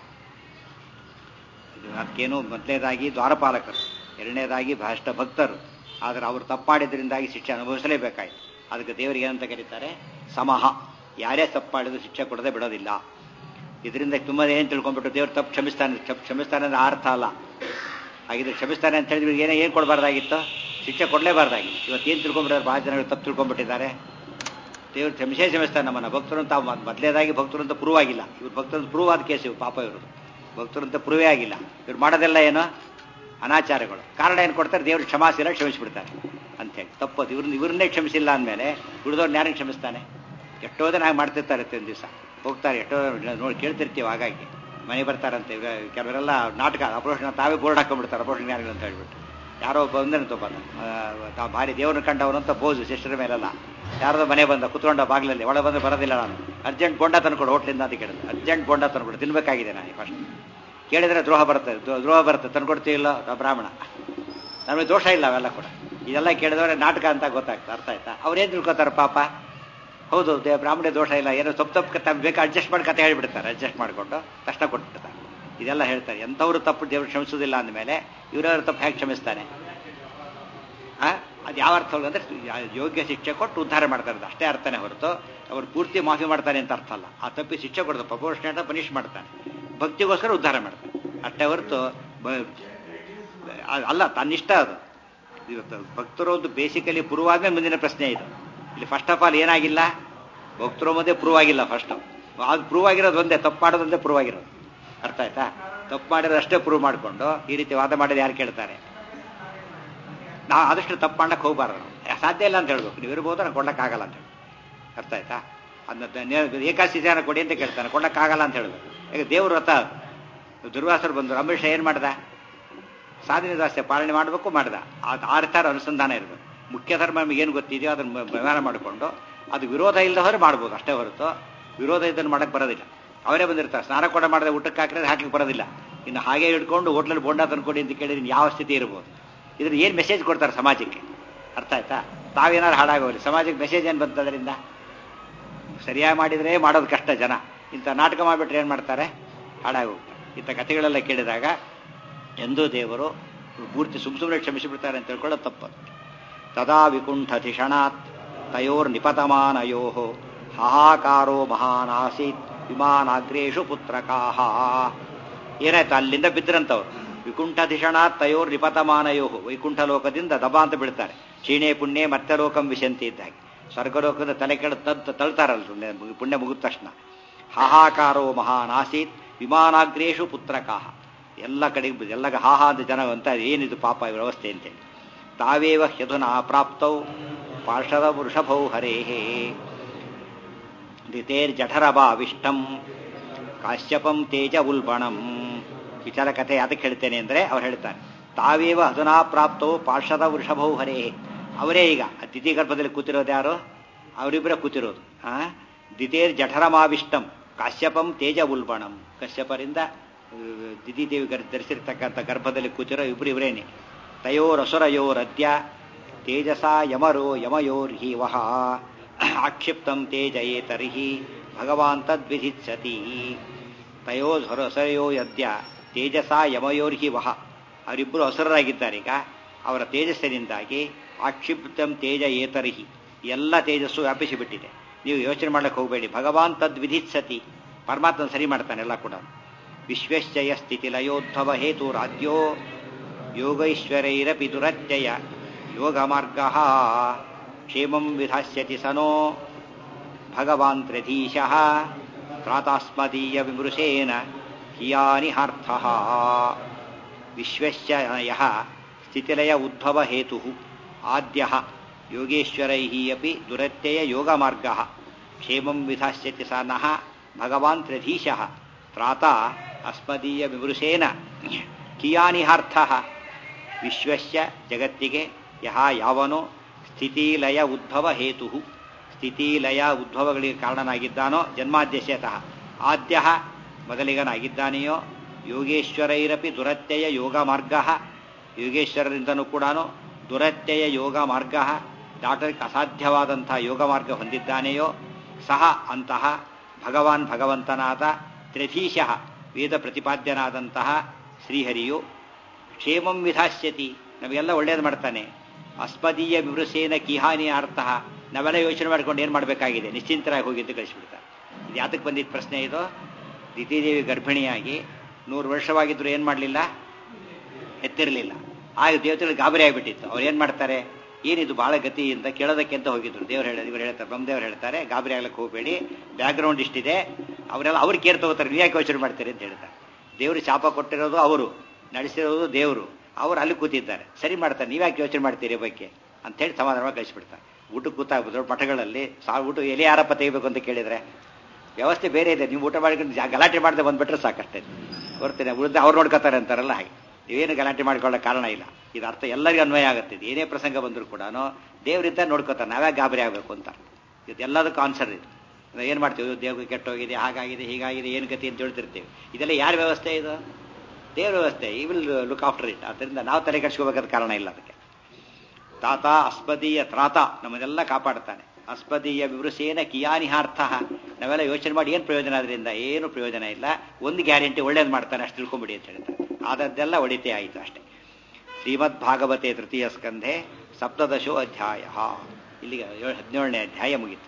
ಅದಕ್ಕೇನು ಮೊದಲನೇದಾಗಿ ದ್ವಾರಪಾಲಕರು ಎರಡನೇದಾಗಿ ಭ್ರಷ್ಟ ಭಕ್ತರು ಆದರೆ ಅವರು ತಪ್ಪು ಮಾಡಿದ್ರಿಂದಾಗಿ ಶಿಕ್ಷೆ ಅನುಭವಿಸಲೇಬೇಕಾಯ್ತು ಅದಕ್ಕೆ ದೇವರಿಗೆ ಏನಂತ ಕರೀತಾರೆ ಸಮಹ ಯಾರೇ ತಪ್ಪು ಮಾಡಿದ್ರು ಶಿಕ್ಷೆ ಕೊಡದೆ ಬಿಡೋದಿಲ್ಲ ಇದರಿಂದ ತುಂಬ ಏನು ತಿಳ್ಕೊಂಡ್ಬಿಟ್ಟು ದೇವ್ರು ತಪ್ಪು ಕ್ಷಮಿಸ್ತಾನೆ ಕ್ಷಮಿಸ್ತಾನೆ ಅಂದ್ರೆ ಅರ್ಥ ಅಲ್ಲ ಹಾಗಿದ್ರೆ ಕ್ಷಮಿಸ್ತಾನೆ ಅಂತ ಹೇಳಿದ್ರೆ ಏನೋ ಏನು ಕೊಡಬಾರ್ದಾಗಿತ್ತು ಶಿಕ್ಷೆ ಕೊಡಲೇಬಾರ್ದಾಗಿತ್ತು ಇವತ್ತು ಏನು ತಿಳ್ಕೊಂಡ್ಬಿಟ್ಟಾರೆ ಭಾಳ ಜನಗಳು ತಪ್ಪು ತಿಳ್ಕೊಂಡ್ಬಿಟ್ಟಿದ್ದಾರೆ ದೇವ್ರು ಕ್ಷಮಿಸೇ ಕ್ಷಮಿಸ್ತಾರೆ ನಮ್ಮನ್ನ ಭಕ್ತರು ಅಂತ ಮೊದಲೇದಾಗಿ ಭಕ್ತರು ಅಂತ ಪ್ರೂವ್ ಆಗಿಲ್ಲ ಇವ್ರು ಭಕ್ತರು ಅಂತ ಪ್ರೂವ್ ಆದ ಕೇಸ್ ಇವ್ರು ಪಾಪ ಇವರು ಭಕ್ತರು ಅಂತ ಪ್ರೂವೇ ಆಗಿಲ್ಲ ಇವ್ರು ಮಾಡೋದೆಲ್ಲ ಏನು ಅನಾಚಾರಗಳು ಕಾರಣ ಏನು ಕೊಡ್ತಾರೆ ದೇವ್ರು ಕ್ಷಮಾಸಿಲ್ಲ ಕ್ಷಮಿಸ್ಬಿಡ್ತಾರೆ ಅಂತೇಳಿ ತಪ್ಪದು ಇವ್ರನ್ನ ಇವ್ರನ್ನೇ ಕ್ಷಮಿಸಿಲ್ಲ ಅಂದಮೇಲೆ ಉಳಿದವ್ರನ್ನ ಯಾರನ್ನ ಕ್ಷಮಿಸ್ತಾನೆ ಎಷ್ಟೋ ಜನ ಹಾಗೆ ಮಾಡ್ತಿರ್ತಾರೆ ಒಂದು ದಿವಸ ಹೋಗ್ತಾರೆ ಎಷ್ಟೋ ನೋಡಿ ಕೇಳ್ತಿರ್ತೀವಿ ಹಾಗಾಗಿ ಮನೆ ಬರ್ತಾರಂತೆ ಇವ್ರ ಕೆಲವರೆಲ್ಲ ನಾಟಕ ಅಪರೋಷಣ ತಾವೇ ಬೋರ್ಡ್ ಹಾಕೊಂಡ್ಬಿಡ್ತಾರೆ ಅಪರೋಷಣ ಯಾರಿಲ್ಲ ಅಂತ ಹೇಳ್ಬಿಟ್ಟು ಯಾರೋ ಬಂದ್ರೆ ತೊಬ್ಬ ತಾವು ಭಾರಿ ದೇವ್ರನ್ನ ಕಂಡವನು ಅಂತ ಬೋಜು ಸಿಸ್ಟರ್ ಮೇಲೆಲ್ಲ ಯಾರ್ದೋ ಮನೆ ಬಂದ ಕುತ್ಕೊಂಡ ಬಾಗಿಲಲ್ಲಿ ಒಳ ಬಂದ್ರೆ ಬರೋದಿಲ್ಲ ನಾನು ಅರ್ಜೆಂಟ್ ಬೋಂಡ ತಂದ್ಕೊಡು ಹೋಟ್ಲಿಂದ ಅಂತ ಕೇಳಿದೆ ಅರ್ಜೆಂಟ್ ಬೋಂಡ ತಂದ್ಕೊಡು ತಿನ್ಬೇಕಾಗಿದೆ ನಾನು ಫಸ್ಟ್ ಕೇಳಿದ್ರೆ ದ್ರೋಹ ಬರುತ್ತೆ ದ್ರೋಹ ಬರುತ್ತೆ ತಂದ್ಕೊಡ್ತೀವಿಲ್ಲ ಬ್ರಾಹ್ಮಣ ನಮಗೆ ದೋಷ ಇಲ್ಲ ಅವೆಲ್ಲ ಕೂಡ ಇದೆಲ್ಲ ಕೇಳಿದವ್ರೆ ನಾಟಕ ಅಂತ ಗೊತ್ತಾಗ್ತದೆ ಅರ್ಥ ಆಯ್ತಾ ಅವ್ರೇನು ತಿಳ್ಕೊತಾರೆ ಪಾಪ ಹೌದು ದೇ ಬ್ರಾಹ್ಮಣ ದೋಷ ಇಲ್ಲ ಏನೋ ತಪ್ಪು ತಪ್ಪು ಕತೆ ಬೇಕಾ ಅಡ್ಜಸ್ಟ್ ಮಾಡಿ ಕತೆ ಹೇಳ್ಬಿಡ್ತಾರೆ ಅಡ್ಜಸ್ಟ್ ಮಾಡಿಕೊಂಡು ಕಷ್ಟ ಕೊಟ್ಬಿಡ್ತಾರೆ ಇದೆಲ್ಲ ಹೇಳ್ತಾರೆ ಎಂಥವ್ರು ತಪ್ಪು ದೇವರು ಕ್ಷಮಿಸೋದಿಲ್ಲ ಅಂದಮೇಲೆ ಇವರವ್ರ ತಪ್ಪು ಹೇಗೆ ಕ್ಷಮಿಸ್ತಾನೆ ಆ ಅದು ಯಾವ ಅರ್ಥ ಅಂದ್ರೆ ಯೋಗ್ಯ ಶಿಕ್ಷೆ ಕೊಟ್ಟು ಉದ್ಧಾರ ಮಾಡ್ತಾರೆ ಅಷ್ಟೇ ಅರ್ಥನೇ ಹೊರತು ಅವ್ರು ಪೂರ್ತಿ ಮಾಫಿ ಮಾಡ್ತಾನೆ ಅಂತ ಅರ್ಥ ಅಲ್ಲ ಆ ತಪ್ಪಿ ಶಿಕ್ಷೆ ಕೊಡ್ತಾರೆ ಪ್ರಪೋರ್ಷನೇಟ್ ಪನಿಷ್ ಮಾಡ್ತಾನೆ ಭಕ್ತಿಗೋಸ್ಕರ ಉದ್ಧಾರ ಮಾಡ್ತಾನೆ ಅಷ್ಟೇ ಹೊರತು ಅಲ್ಲ ತನ್ನಿಷ್ಟ ಅದು ಇವತ್ತು ಭಕ್ತರು ಒಂದು ಬೇಸಿಕಲಿ ಪ್ರೂವ್ ಆದ್ಮೇಲೆ ಮುಂದಿನ ಪ್ರಶ್ನೆ ಇದು ಇಲ್ಲಿ ಫಸ್ಟ್ ಆಫ್ ಆಲ್ ಏನಾಗಿಲ್ಲ ಭಕ್ತರು ಮಧ್ಯೆ ಪ್ರೂವ್ ಆಗಿಲ್ಲ ಫಸ್ಟ್ ಅದು ಪ್ರೂವ್ ಆಗಿರೋದು ಒಂದೇ ತಪ್ಪು ಮಾಡೋದೊಂದೇ ಪ್ರೂವ್ ಆಗಿರೋದು ಅರ್ಥ ಆಯ್ತಾ ತಪ್ಪು ಮಾಡಿದ್ರೆ ಅಷ್ಟೇ ಪ್ರೂವ್ ಮಾಡಿಕೊಂಡು ಈ ರೀತಿ ವಾದ ಮಾಡಿದ ಯಾರು ಕೇಳ್ತಾರೆ ನಾ ಆದಷ್ಟು ತಪ್ಪು ಮಾಡಕ್ಕೆ ಹೋಗ್ಬಾರ್ದು ನಾವು ಸಾಧ್ಯ ಇಲ್ಲ ಅಂತ ಹೇಳ್ಬೇಕು ನೀವು ಇರ್ಬೋದು ನಾನು ಕೊಡ್ಲಕ್ಕಾಗಲ್ಲ ಅಂತ ಹೇಳಿ ಅರ್ಥ ಆಯ್ತಾ ಅದನ್ನ ಏಕಾಶಿ ಜನ ಕೊಡಿ ಅಂತ ಕೇಳ್ತಾನೆ ಕೊಡ್ಲಕ್ಕಾಗಲ್ಲ ಅಂತ ಹೇಳ್ಬೇಕು ಈಗ ದೇವ್ರ ವ್ರತ ದುರ್ವಾಸರು ಬಂದರು ಅಂಬರೀಷ ಏನು ಮಾಡ್ದ ಸಾಧನೆ ದಾಸ್ಯ ಪಾಲನೆ ಮಾಡಬೇಕು ಮಾಡ್ದ ಅದು ಆರ್ತಾರ ಅನುಸಂಧಾನ ಇರಬೇಕು ಮುಖ್ಯ ಧರ್ಮ ನಮಗೆ ಏನು ಗೊತ್ತಿದೆಯೋ ಅದನ್ನು ವ್ಯವಹಾರ ಮಾಡಿಕೊಂಡು ಅದು ವಿರೋಧ ಇಲ್ಲದ ಹೊರ ಮಾಡ್ಬೋದು ಅಷ್ಟೇ ಹೊರತು ವಿರೋಧ ಇದನ್ನು ಮಾಡಕ್ಕೆ ಬರೋದಿಲ್ಲ ಅವರೇ ಬಂದಿರ್ತಾರೆ ಸ್ನಾನ ಕೂಡ ಮಾಡದೆ ಊಟಕ್ಕೆ ಹಾಕಿದ್ರೆ ಹಾಕ್ಲಿಕ್ಕೆ ಬರೋದಿಲ್ಲ ಇನ್ನು ಹಾಗೆ ಹಿಡ್ಕೊಂಡು ಹೋಟ್ಲಲ್ಲಿ ಬೋಂಡ ತಂದ್ಕೊಡಿ ಅಂತ ಕೇಳಿದ್ರೆ ಯಾವ ಸ್ಥಿತಿ ಇರ್ಬೋದು ಇದ್ರ ಏನು ಮೆಸೇಜ್ ಕೊಡ್ತಾರೆ ಸಮಾಜಕ್ಕೆ ಅರ್ಥ ಆಯ್ತಾ ತಾವೇನಾದ್ರು ಹಾಳಾಗೋರಿ ಸಮಾಜಕ್ಕೆ ಮೆಸೇಜ್ ಏನು ಬಂತು ಅದರಿಂದ ಸರಿಯಾಗಿ ಮಾಡಿದರೆ ಮಾಡೋದು ಕಷ್ಟ ಜನ ಇಂಥ ನಾಟಕ ಮಾಡಿಬಿಟ್ರೆ ಏನು ಮಾಡ್ತಾರೆ ಹಾಳಾಗಿ ಹೋಗ್ತಾರೆ ಇಂಥ ಕಥೆಗಳೆಲ್ಲ ಕೇಳಿದಾಗ ಎಂದೂ ದೇವರು ಪೂರ್ತಿ ಸುಮ್ ಸುಮ್ಮನೆ ಕ್ಷಮಿಸಿಬಿಡ್ತಾರೆ ಅಂತ ತಿಳ್ಕೊಳ್ಳೋ ತಪ್ಪು ತದಾ ವಿಕುಂಠಧಿಷಣಾತ್ ತಯೋರ್ ನಿಪತಮಾನಯೋ ಹಾಹಾಕಾರೋ ಮಹಾನಾಸೀತ್ ವಿಮಾನಾಗ್ರೇಷು ಪುತ್ರಕಾಹ ಏನಾಯ್ತು ಅಲ್ಲಿಂದ ಬಿದ್ರಂತವ್ರು ವಿಕುಂಠಧಿಷಣಾತ್ ತಯೋರ್ ನಿಪತಮಾನಯೋ ವೈಕುಂಠ ಲೋಕದಿಂದ ದಬಾ ಅಂತ ಬೀಳ್ತಾರೆ ಕ್ಷೀಣೆ ಪುಣ್ಯ ಮತ್ತೆ ಲೋಕಂ ವಿಶಂತಿ ಇದ್ದಾಗೆ ಸ್ವರ್ಗಲೋಕದ ತಲೆ ಕೆಳ ತದ್ ತಳ್ತಾರಲ್ಲ ಪುಣ್ಯ ಮುಗಿದ ತಕ್ಷಣ ಹಾಹಾಕಾರೋ ಮಹಾನಾಸೀತ್ ವಿಮಾನಾಗ್ರೇಷು ಪುತ್ರಕಾಹ ಎಲ್ಲ ಕಡೆಗೆ ಎಲ್ಲ ಹಾಹಾ ಅಂತ ಜನ ಅಂತ ಏನಿದು ಪಾಪ ವ್ಯವಸ್ಥೆ ಅಂತೇಳಿ ತಾವೇವ ಹ್ಯಧುನಾ ಪ್ರಾಪ್ತೌ ಪಾರ್ಷದ ವೃಷಭೌ ಹರೇಹೇ ದಿತೇರ್ಜಠರಭಾವಿಷ್ಟಂ ಕಾಶ್ಯಪಂ ತೇಜ ಉಲ್ಬಣಂ ವಿಚಾರ ಕಥೆ ಯಾತಕ್ಕೆ ಹೇಳ್ತೇನೆ ಅಂದ್ರೆ ಅವ್ರು ಹೇಳ್ತಾರೆ ತಾವೇವ ಅಧುನಾ ಪ್ರಾಪ್ತವು ಪಾರ್ಷದ ವೃಷಭೌ ಹರೇ ಅವರೇ ಈಗ ತಿಥಿ ಗರ್ಭದಲ್ಲಿ ಕೂತಿರೋದು ಯಾರು ಅವರಿಬ್ಬರೇ ಕೂತಿರೋದು ಆ ದಿತೇರ್ ಜಠರಮಾವಿಷ್ಟಂ ಕಾಶ್ಯಪಂ ತೇಜ ಉಲ್ಬಣಂ ಕಶ್ಯಪರಿಂದ ದಿದಿದೇವಿ ಧರಿಸಿರ್ತಕ್ಕಂಥ ಗರ್ಭದಲ್ಲಿ ಕೂತಿರೋ ಇಬ್ರು ಇವರೇನೆ ತಯೋರಸುರಯೋರದ್ಯ ತೇಜಸ ಯಮರೋ ಯಮಯೋರ್ಹಿ ವಹ ಆಕ್ಷಿಪ್ತಂ ತೇಜ ಏತರ್ಹಿ ಭಗವಾನ್ ತದ್ವಿಧಿತ್ಸತಿ ತಯೋ ಹೊರಸಯೋ ಯದ್ಯ ತೇಜಸ ಯಮಯೋರ್ಹಿ ವಹ ಅವರಿಬ್ಬರು ಅಸುರರಾಗಿದ್ದಾರೆ ಈಗ ಅವರ ತೇಜಸ್ಸಿನಿಂದಾಗಿ ಆಕ್ಷಿಪ್ತಂ ತೇಜ ಏತರ್ಹಿ ಎಲ್ಲ ತೇಜಸ್ಸು ವ್ಯಾಪಿಸಿಬಿಟ್ಟಿದೆ ನೀವು ಯೋಚನೆ ಮಾಡಕ್ಕೆ ಹೋಗಬೇಡಿ ಭಗವಾನ್ ತದ್ವಿಧಿತ್ಸತಿ ಪರಮಾತ್ಮ ಸರಿ ಮಾಡ್ತಾನೆ ಎಲ್ಲ ಕೂಡ ವಿಶ್ವೇಶ್ಚಯ ಸ್ಥಿತಿ ಲಯೋದ್ಭವ ಹೇತು ರಾಜ್ಯೋ ಯೋಗೈಶ್ವರೈರಪಿ ದುರತ್ಯಯ ಯೋಗ ಮಾರ್ಗ ಕ್ಷೇಮಂ ವಿಧಾಸ್ಯತಿ ಸನೋ ಭಗವಾನ್ ತ್ರಿಧೀಶಃ ಪ್ರಾತಾಸ್ಮದೀಯ ವಿಮೃಶೇನ ಕಿಯಾನಿ ಹಾರ್ಥ ವಿಶ್ವಶ್ಚಯ ಸ್ಥಿತಿಲಯ ಉದ್ಭವ ಹೇತು ಆದ್ಯ ಯೋಗೇಶ್ವರೈ ಅಪಿ ದುರತ್ಯಯ ಯೋಗ ಮಾರ್ಗ ಕ್ಷೇಮಂ ವಿಧಾಸ್ಯತಿ ಸ ನಃ ಭಗವಾನ್ ತ್ರಿಧೀಶಃ ತ್ರಾತ ಅಸ್ಮದೀಯ ವಿಮೃಶೇನ ಕಿಯಾನಿ ಹಾರ್ಥ ವಿಶ್ವಶ್ಯ ಜಗತ್ತಿಗೆ ಯಹ ಯಾವನೋ ಸ್ಥಿತಿಲಯ ಉದ್ಭವ ಹೇತು ಸ್ಥಿತಿಲಯ ಉದ್ಭವಗಳಿಗೆ ಕಾರಣನಾಗಿದ್ದಾನೋ ಜನ್ಮಾದ್ಯಶತಃ ಆದ್ಯ ಮೊದಲಿಗನಾಗಿದ್ದಾನೆಯೋ ಯೋಗೇಶ್ವರೈರಪಿ ದುರತ್ಯಯ ಯೋಗ ಮಾರ್ಗ ಯೋಗೇಶ್ವರರಿಂದನೂ ಕೂಡ ದುರತ್ಯಯ ಯೋಗ ಮಾರ್ಗ ದಾಟಲಿಕ್ಕೆ ಅಸಾಧ್ಯವಾದಂಥ ಯೋಗ ಮಾರ್ಗ ಹೊಂದಿದ್ದಾನೆಯೋ ಸಹ ಅಂತಹ ಭಗವಾನ್ ಭಗವಂತನಾದ ತ್ರಿಧೀಶಃ ವೇದ ಪ್ರತಿಪಾದ್ಯನಾದಂತಹ ಶ್ರೀಹರಿಯು ಕ್ಷೇಮಂ ವಿಧಾಸ್ಯತಿ ನಮಗೆಲ್ಲ ಒಳ್ಳೇದು ಮಾಡ್ತಾನೆ ಅಸ್ಮದೀಯ ವಿವೃಸೇನ ಕಿಹಾನಿ ಅರ್ಥ ನಾವೆಲ್ಲ ಯೋಚನೆ ಮಾಡ್ಕೊಂಡು ಏನು ಮಾಡಬೇಕಾಗಿದೆ ನಿಶ್ಚಿಂತರಾಗಿ ಹೋಗಿ ಅಂತ ಕಳಿಸ್ಬಿಡ್ತಾರೆ ಇದು ಯಾತಕ್ಕೆ ಬಂದಿದ್ದ ಪ್ರಶ್ನೆ ಇದು ದಿತಿದೇವಿ ಗರ್ಭಿಣಿಯಾಗಿ ನೂರು ವರ್ಷವಾಗಿದ್ರು ಏನು ಮಾಡಲಿಲ್ಲ ಎತ್ತಿರಲಿಲ್ಲ ಆಗ ದೇವತೆಗಳು ಗಾಬರಿ ಆಗಿಬಿಟ್ಟಿತ್ತು ಅವ್ರು ಏನು ಮಾಡ್ತಾರೆ ಏನಿದು ಬಾಳ ಗತಿ ಅಂತ ಕೇಳೋದಕ್ಕೆ ಅಂತ ಹೋಗಿದ್ರು ದೇವ್ರು ಹೇಳಿ ಇವ್ರು ಹೇಳ್ತಾರೆ ಬ್ರಹ್ಮದೇವ್ರು ಹೇಳ್ತಾರೆ ಗಾಬರಿ ಆಗ್ಲಿಕ್ಕೆ ಹೋಗಬೇಡಿ ಬ್ಯಾಕ್ಗ್ರೌಂಡ್ ಇಷ್ಟಿದೆ ಅವರೆಲ್ಲ ಅವ್ರು ಕೇರ್ ತಗೋತಾರೆ ನೀವು ಯಾಕೆ ಯೋಚನೆ ಮಾಡ್ತೀರಿ ಅಂತ ಹೇಳ್ತಾರೆ ದೇವರು ಶಾಪ ಕೊಟ್ಟಿರೋದು ಅವರು ನಡೆಸಿರೋದು ದೇವರು ಅವರು ಅಲ್ಲಿ ಕೂತಿದ್ದಾರೆ ಸರಿ ಮಾಡ್ತಾರೆ ನೀವ್ಯಾಕೆ ಯೋಚನೆ ಮಾಡ್ತೀರಿ ಬಗ್ಗೆ ಅಂತ ಹೇಳಿ ಸಮಾಧಾನವಾಗಿ ಕಳಿಸ್ಬಿಡ್ತಾರೆ ಊಟಕ್ಕೆ ಕೂತಾಗ್ಬೋದು ದೊಡ್ಡ ಮಠಗಳಲ್ಲಿ ಸಾ ಊಟ ಎಲೆ ಯಾರಪ್ಪ ತೆಗಿಬೇಕು ಅಂತ ಕೇಳಿದ್ರೆ ವ್ಯವಸ್ಥೆ ಬೇರೆ ಇದೆ ನೀವು ಊಟ ಮಾಡ್ಕೊಂಡು ಜಾ- ಗಲಾಟೆ ಮಾಡದೆ ಬಂದ್ಬಿಟ್ರೆ ಸಾಕಷ್ಟೇ ಬರ್ತೀನಿ ಉಳಿದ ಅವ್ರು ನೋಡ್ಕೋತಾರೆ ಅಂತಾರಲ್ಲ ಹಾಗೆ ನೀವೇನು ಗಲಾಟೆ ಮಾಡ್ಕೊಳ್ಳೋ ಕಾರಣ ಇಲ್ಲ ಇದು ಅರ್ಥ ಎಲ್ಲರಿಗೂ ಅನ್ವಯ ಆಗುತ್ತೆ ಇದು ಏನೇ ಪ್ರಸಂಗ ಬಂದರೂ ಕೂಡ ದೇವರಿದ್ದ ನೋಡ್ಕೋತಾರೆ ನಾವೇ ಗಾಬರಿ ಆಗಬೇಕು ಅಂತ ಇದು ಎಲ್ಲದಕ್ಕೂ ಆನ್ಸರ್ ಇದು ನಾವು ಏನು ಮಾಡ್ತೀವಿ ದೇವ್ರಿಗೆ ಕೆಟ್ಟೋಗಿದೆ ಹಾಗಾಗಿದೆ ಹೀಗಾಗಿದೆ ಏನು ಗತಿ ಅಂತ ಹೇಳ್ತಿರ್ತೀವಿ ಇದೆಲ್ಲ ಯಾರ ವ್ಯವಸ್ಥೆ ಇದು ದೇವ್ರ ವ್ಯವಸ್ಥೆ ಈ ವಿಲ್ ಲುಕ್ ಆಫ್ಟರ್ ಇಟ್ ಅದರಿಂದ ನಾವು ತಲೆ ಕೆಡಿಸ್ಕೋಬೇಕಾದ ಕಾರಣ ಇಲ್ಲ ಅದಕ್ಕೆ ತಾತ ಅಸ್ಪದೀಯ ತ್ರಾತ ನಮ್ಮನ್ನೆಲ್ಲ ಕಾಪಾಡ್ತಾನೆ ಅಸ್ಪದೀಯ ವಿವೃಸೇನ ಕಿಯಾನಿಹಾರ್ಥ ನಾವೆಲ್ಲ ಯೋಚನೆ ಮಾಡಿ ಏನು ಪ್ರಯೋಜನ ಅದರಿಂದ ಏನು ಪ್ರಯೋಜನ ಇಲ್ಲ ಒಂದು ಗ್ಯಾರಂಟಿ ಒಳ್ಳೇದು ಮಾಡ್ತಾನೆ ಅಷ್ಟು ತಿಳ್ಕೊಂಬಿಡಿ ಅಂತ ಹೇಳ್ತಾರೆ ಆದದ್ದೆಲ್ಲ ಒಳಿತೇ ಆಯಿತು ಅಷ್ಟೇ ಶ್ರೀಮದ್ ಭಾಗವತೆ ತೃತೀಯ ಸ್ಕಂಧೆ ಸಪ್ತದಶೋ ಅಧ್ಯಾಯ ಇಲ್ಲಿಗೆ ಏಳ್- ಹದಿನೇಳನೇ ಅಧ್ಯಾಯ ಮುಗೀತು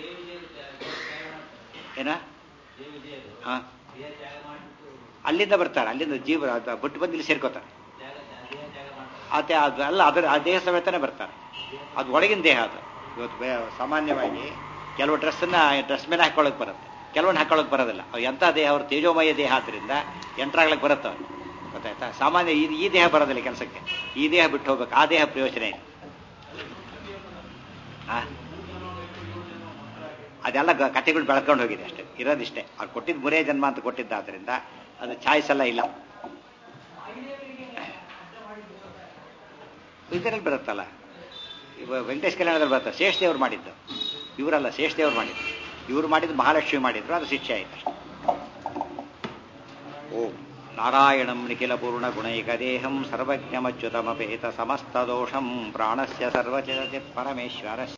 ಏನ ಹಾ ಅಲ್ಲಿಂದ ಬರ್ತಾರೆ ಅಲ್ಲಿಂದ ಜೀವ ಅದ ಬಿಟ್ಟು ಬಂದು ಇಲ್ಲಿ ಸೇರ್ಕೋತಾರೆ ಅದೇ ಅದು ಅಲ್ಲ ಅದರ ಆ ದೇಹ ಸಮೇತನೇ ಬರ್ತಾರೆ ಅದು ಒಳಗಿನ ದೇಹ ಅದು ಇವತ್ತು ಬೇ- ಸಾಮಾನ್ಯವಾಗಿ ಕೆಲವು ಡ್ರೆಸ್ಸನ್ನ ಡ್ರೆಸ್ ಮೇಲೆ ಹಾಕೊಳ್ಳೋಕೆ ಬರುತ್ತೆ ಕೆಲವೊಂದು ಹಾಕೊಳ್ಳೋಕೆ ಬರೋದಿಲ್ಲ ಅವು ಎಂಥ ದೇಹ ಅವ್ರ ತೇಜೋಮಯ ದೇಹ ಆದ್ರಿಂದ ಎಂಟ್ರಾಗ್ಲಕ್ಕೆ ಬರುತ್ತೆ ಅವ್ರು ಗೊತ್ತಾಯ್ತಾ ಸಾಮಾನ್ಯ ಈ ಈ ದೇಹ ಬರೋದಿಲ್ಲ ಕೆಲಸಕ್ಕೆ ಈ ದೇಹ ಬಿಟ್ಟು ಹೋಗ್ಬೇಕು ಆ ದೇಹ ಪ್ರಯೋಜನ ಇಲ್ಲ ಆ? ಅದೆಲ್ಲ ಗ- ಕಥೆಗಳು ಬೆಳ್ಕೊಂಡು ಹೋಗಿದೆ ಅಷ್ಟೇ ಇರೋದಿಷ್ಟೇ ಅವ್ರು ಕೊಟ್ಟಿದ್ದು ಮೂರೇ ಜನ್ಮ ಅಂತ ಕೊಟ್ಟಿದ್ದಾದ್ರಿಂದ ಅದು ಚಾಯ್ಸ್ ಎಲ್ಲ ಇಲ್ಲ ಇದರಲ್ಲಿ ಬರುತ್ತಲ್ಲ ಇವ ವೆಂಕಟೇಶ್ ಕಲ್ಯಾಣದಲ್ಲಿ ಬರುತ್ತೆ ಶೇಷದೇವ್ರು ಮಾಡಿದ್ದು ಇವರಲ್ಲ ಶೇಷದೇವ್ರು ಮಾಡಿದ್ದು ಇವರು ಮಾಡಿದ್ದು ಮಹಾಲಕ್ಷ್ಮಿ ಮಾಡಿದ್ರು ಅದು ಶಿಕ್ಷೆ ಆಯ್ತು ಅಷ್ಟೇ ಓಂ ನಾರಾಯಣಂ ನಿಖಿಲ ಪೂರ್ಣ ಗುಣೈಕ ದೇಹಂ ಸರ್ವಜ್ಞಮಚ್ಯುತಮಪೇತ ಸಮಸ್ತ ದೋಷಂ ಪ್ರಾಣಸ್ಯ ಸರ್ವಚರತಿ ಪರಮೇಶ್ವರಸ್ಯ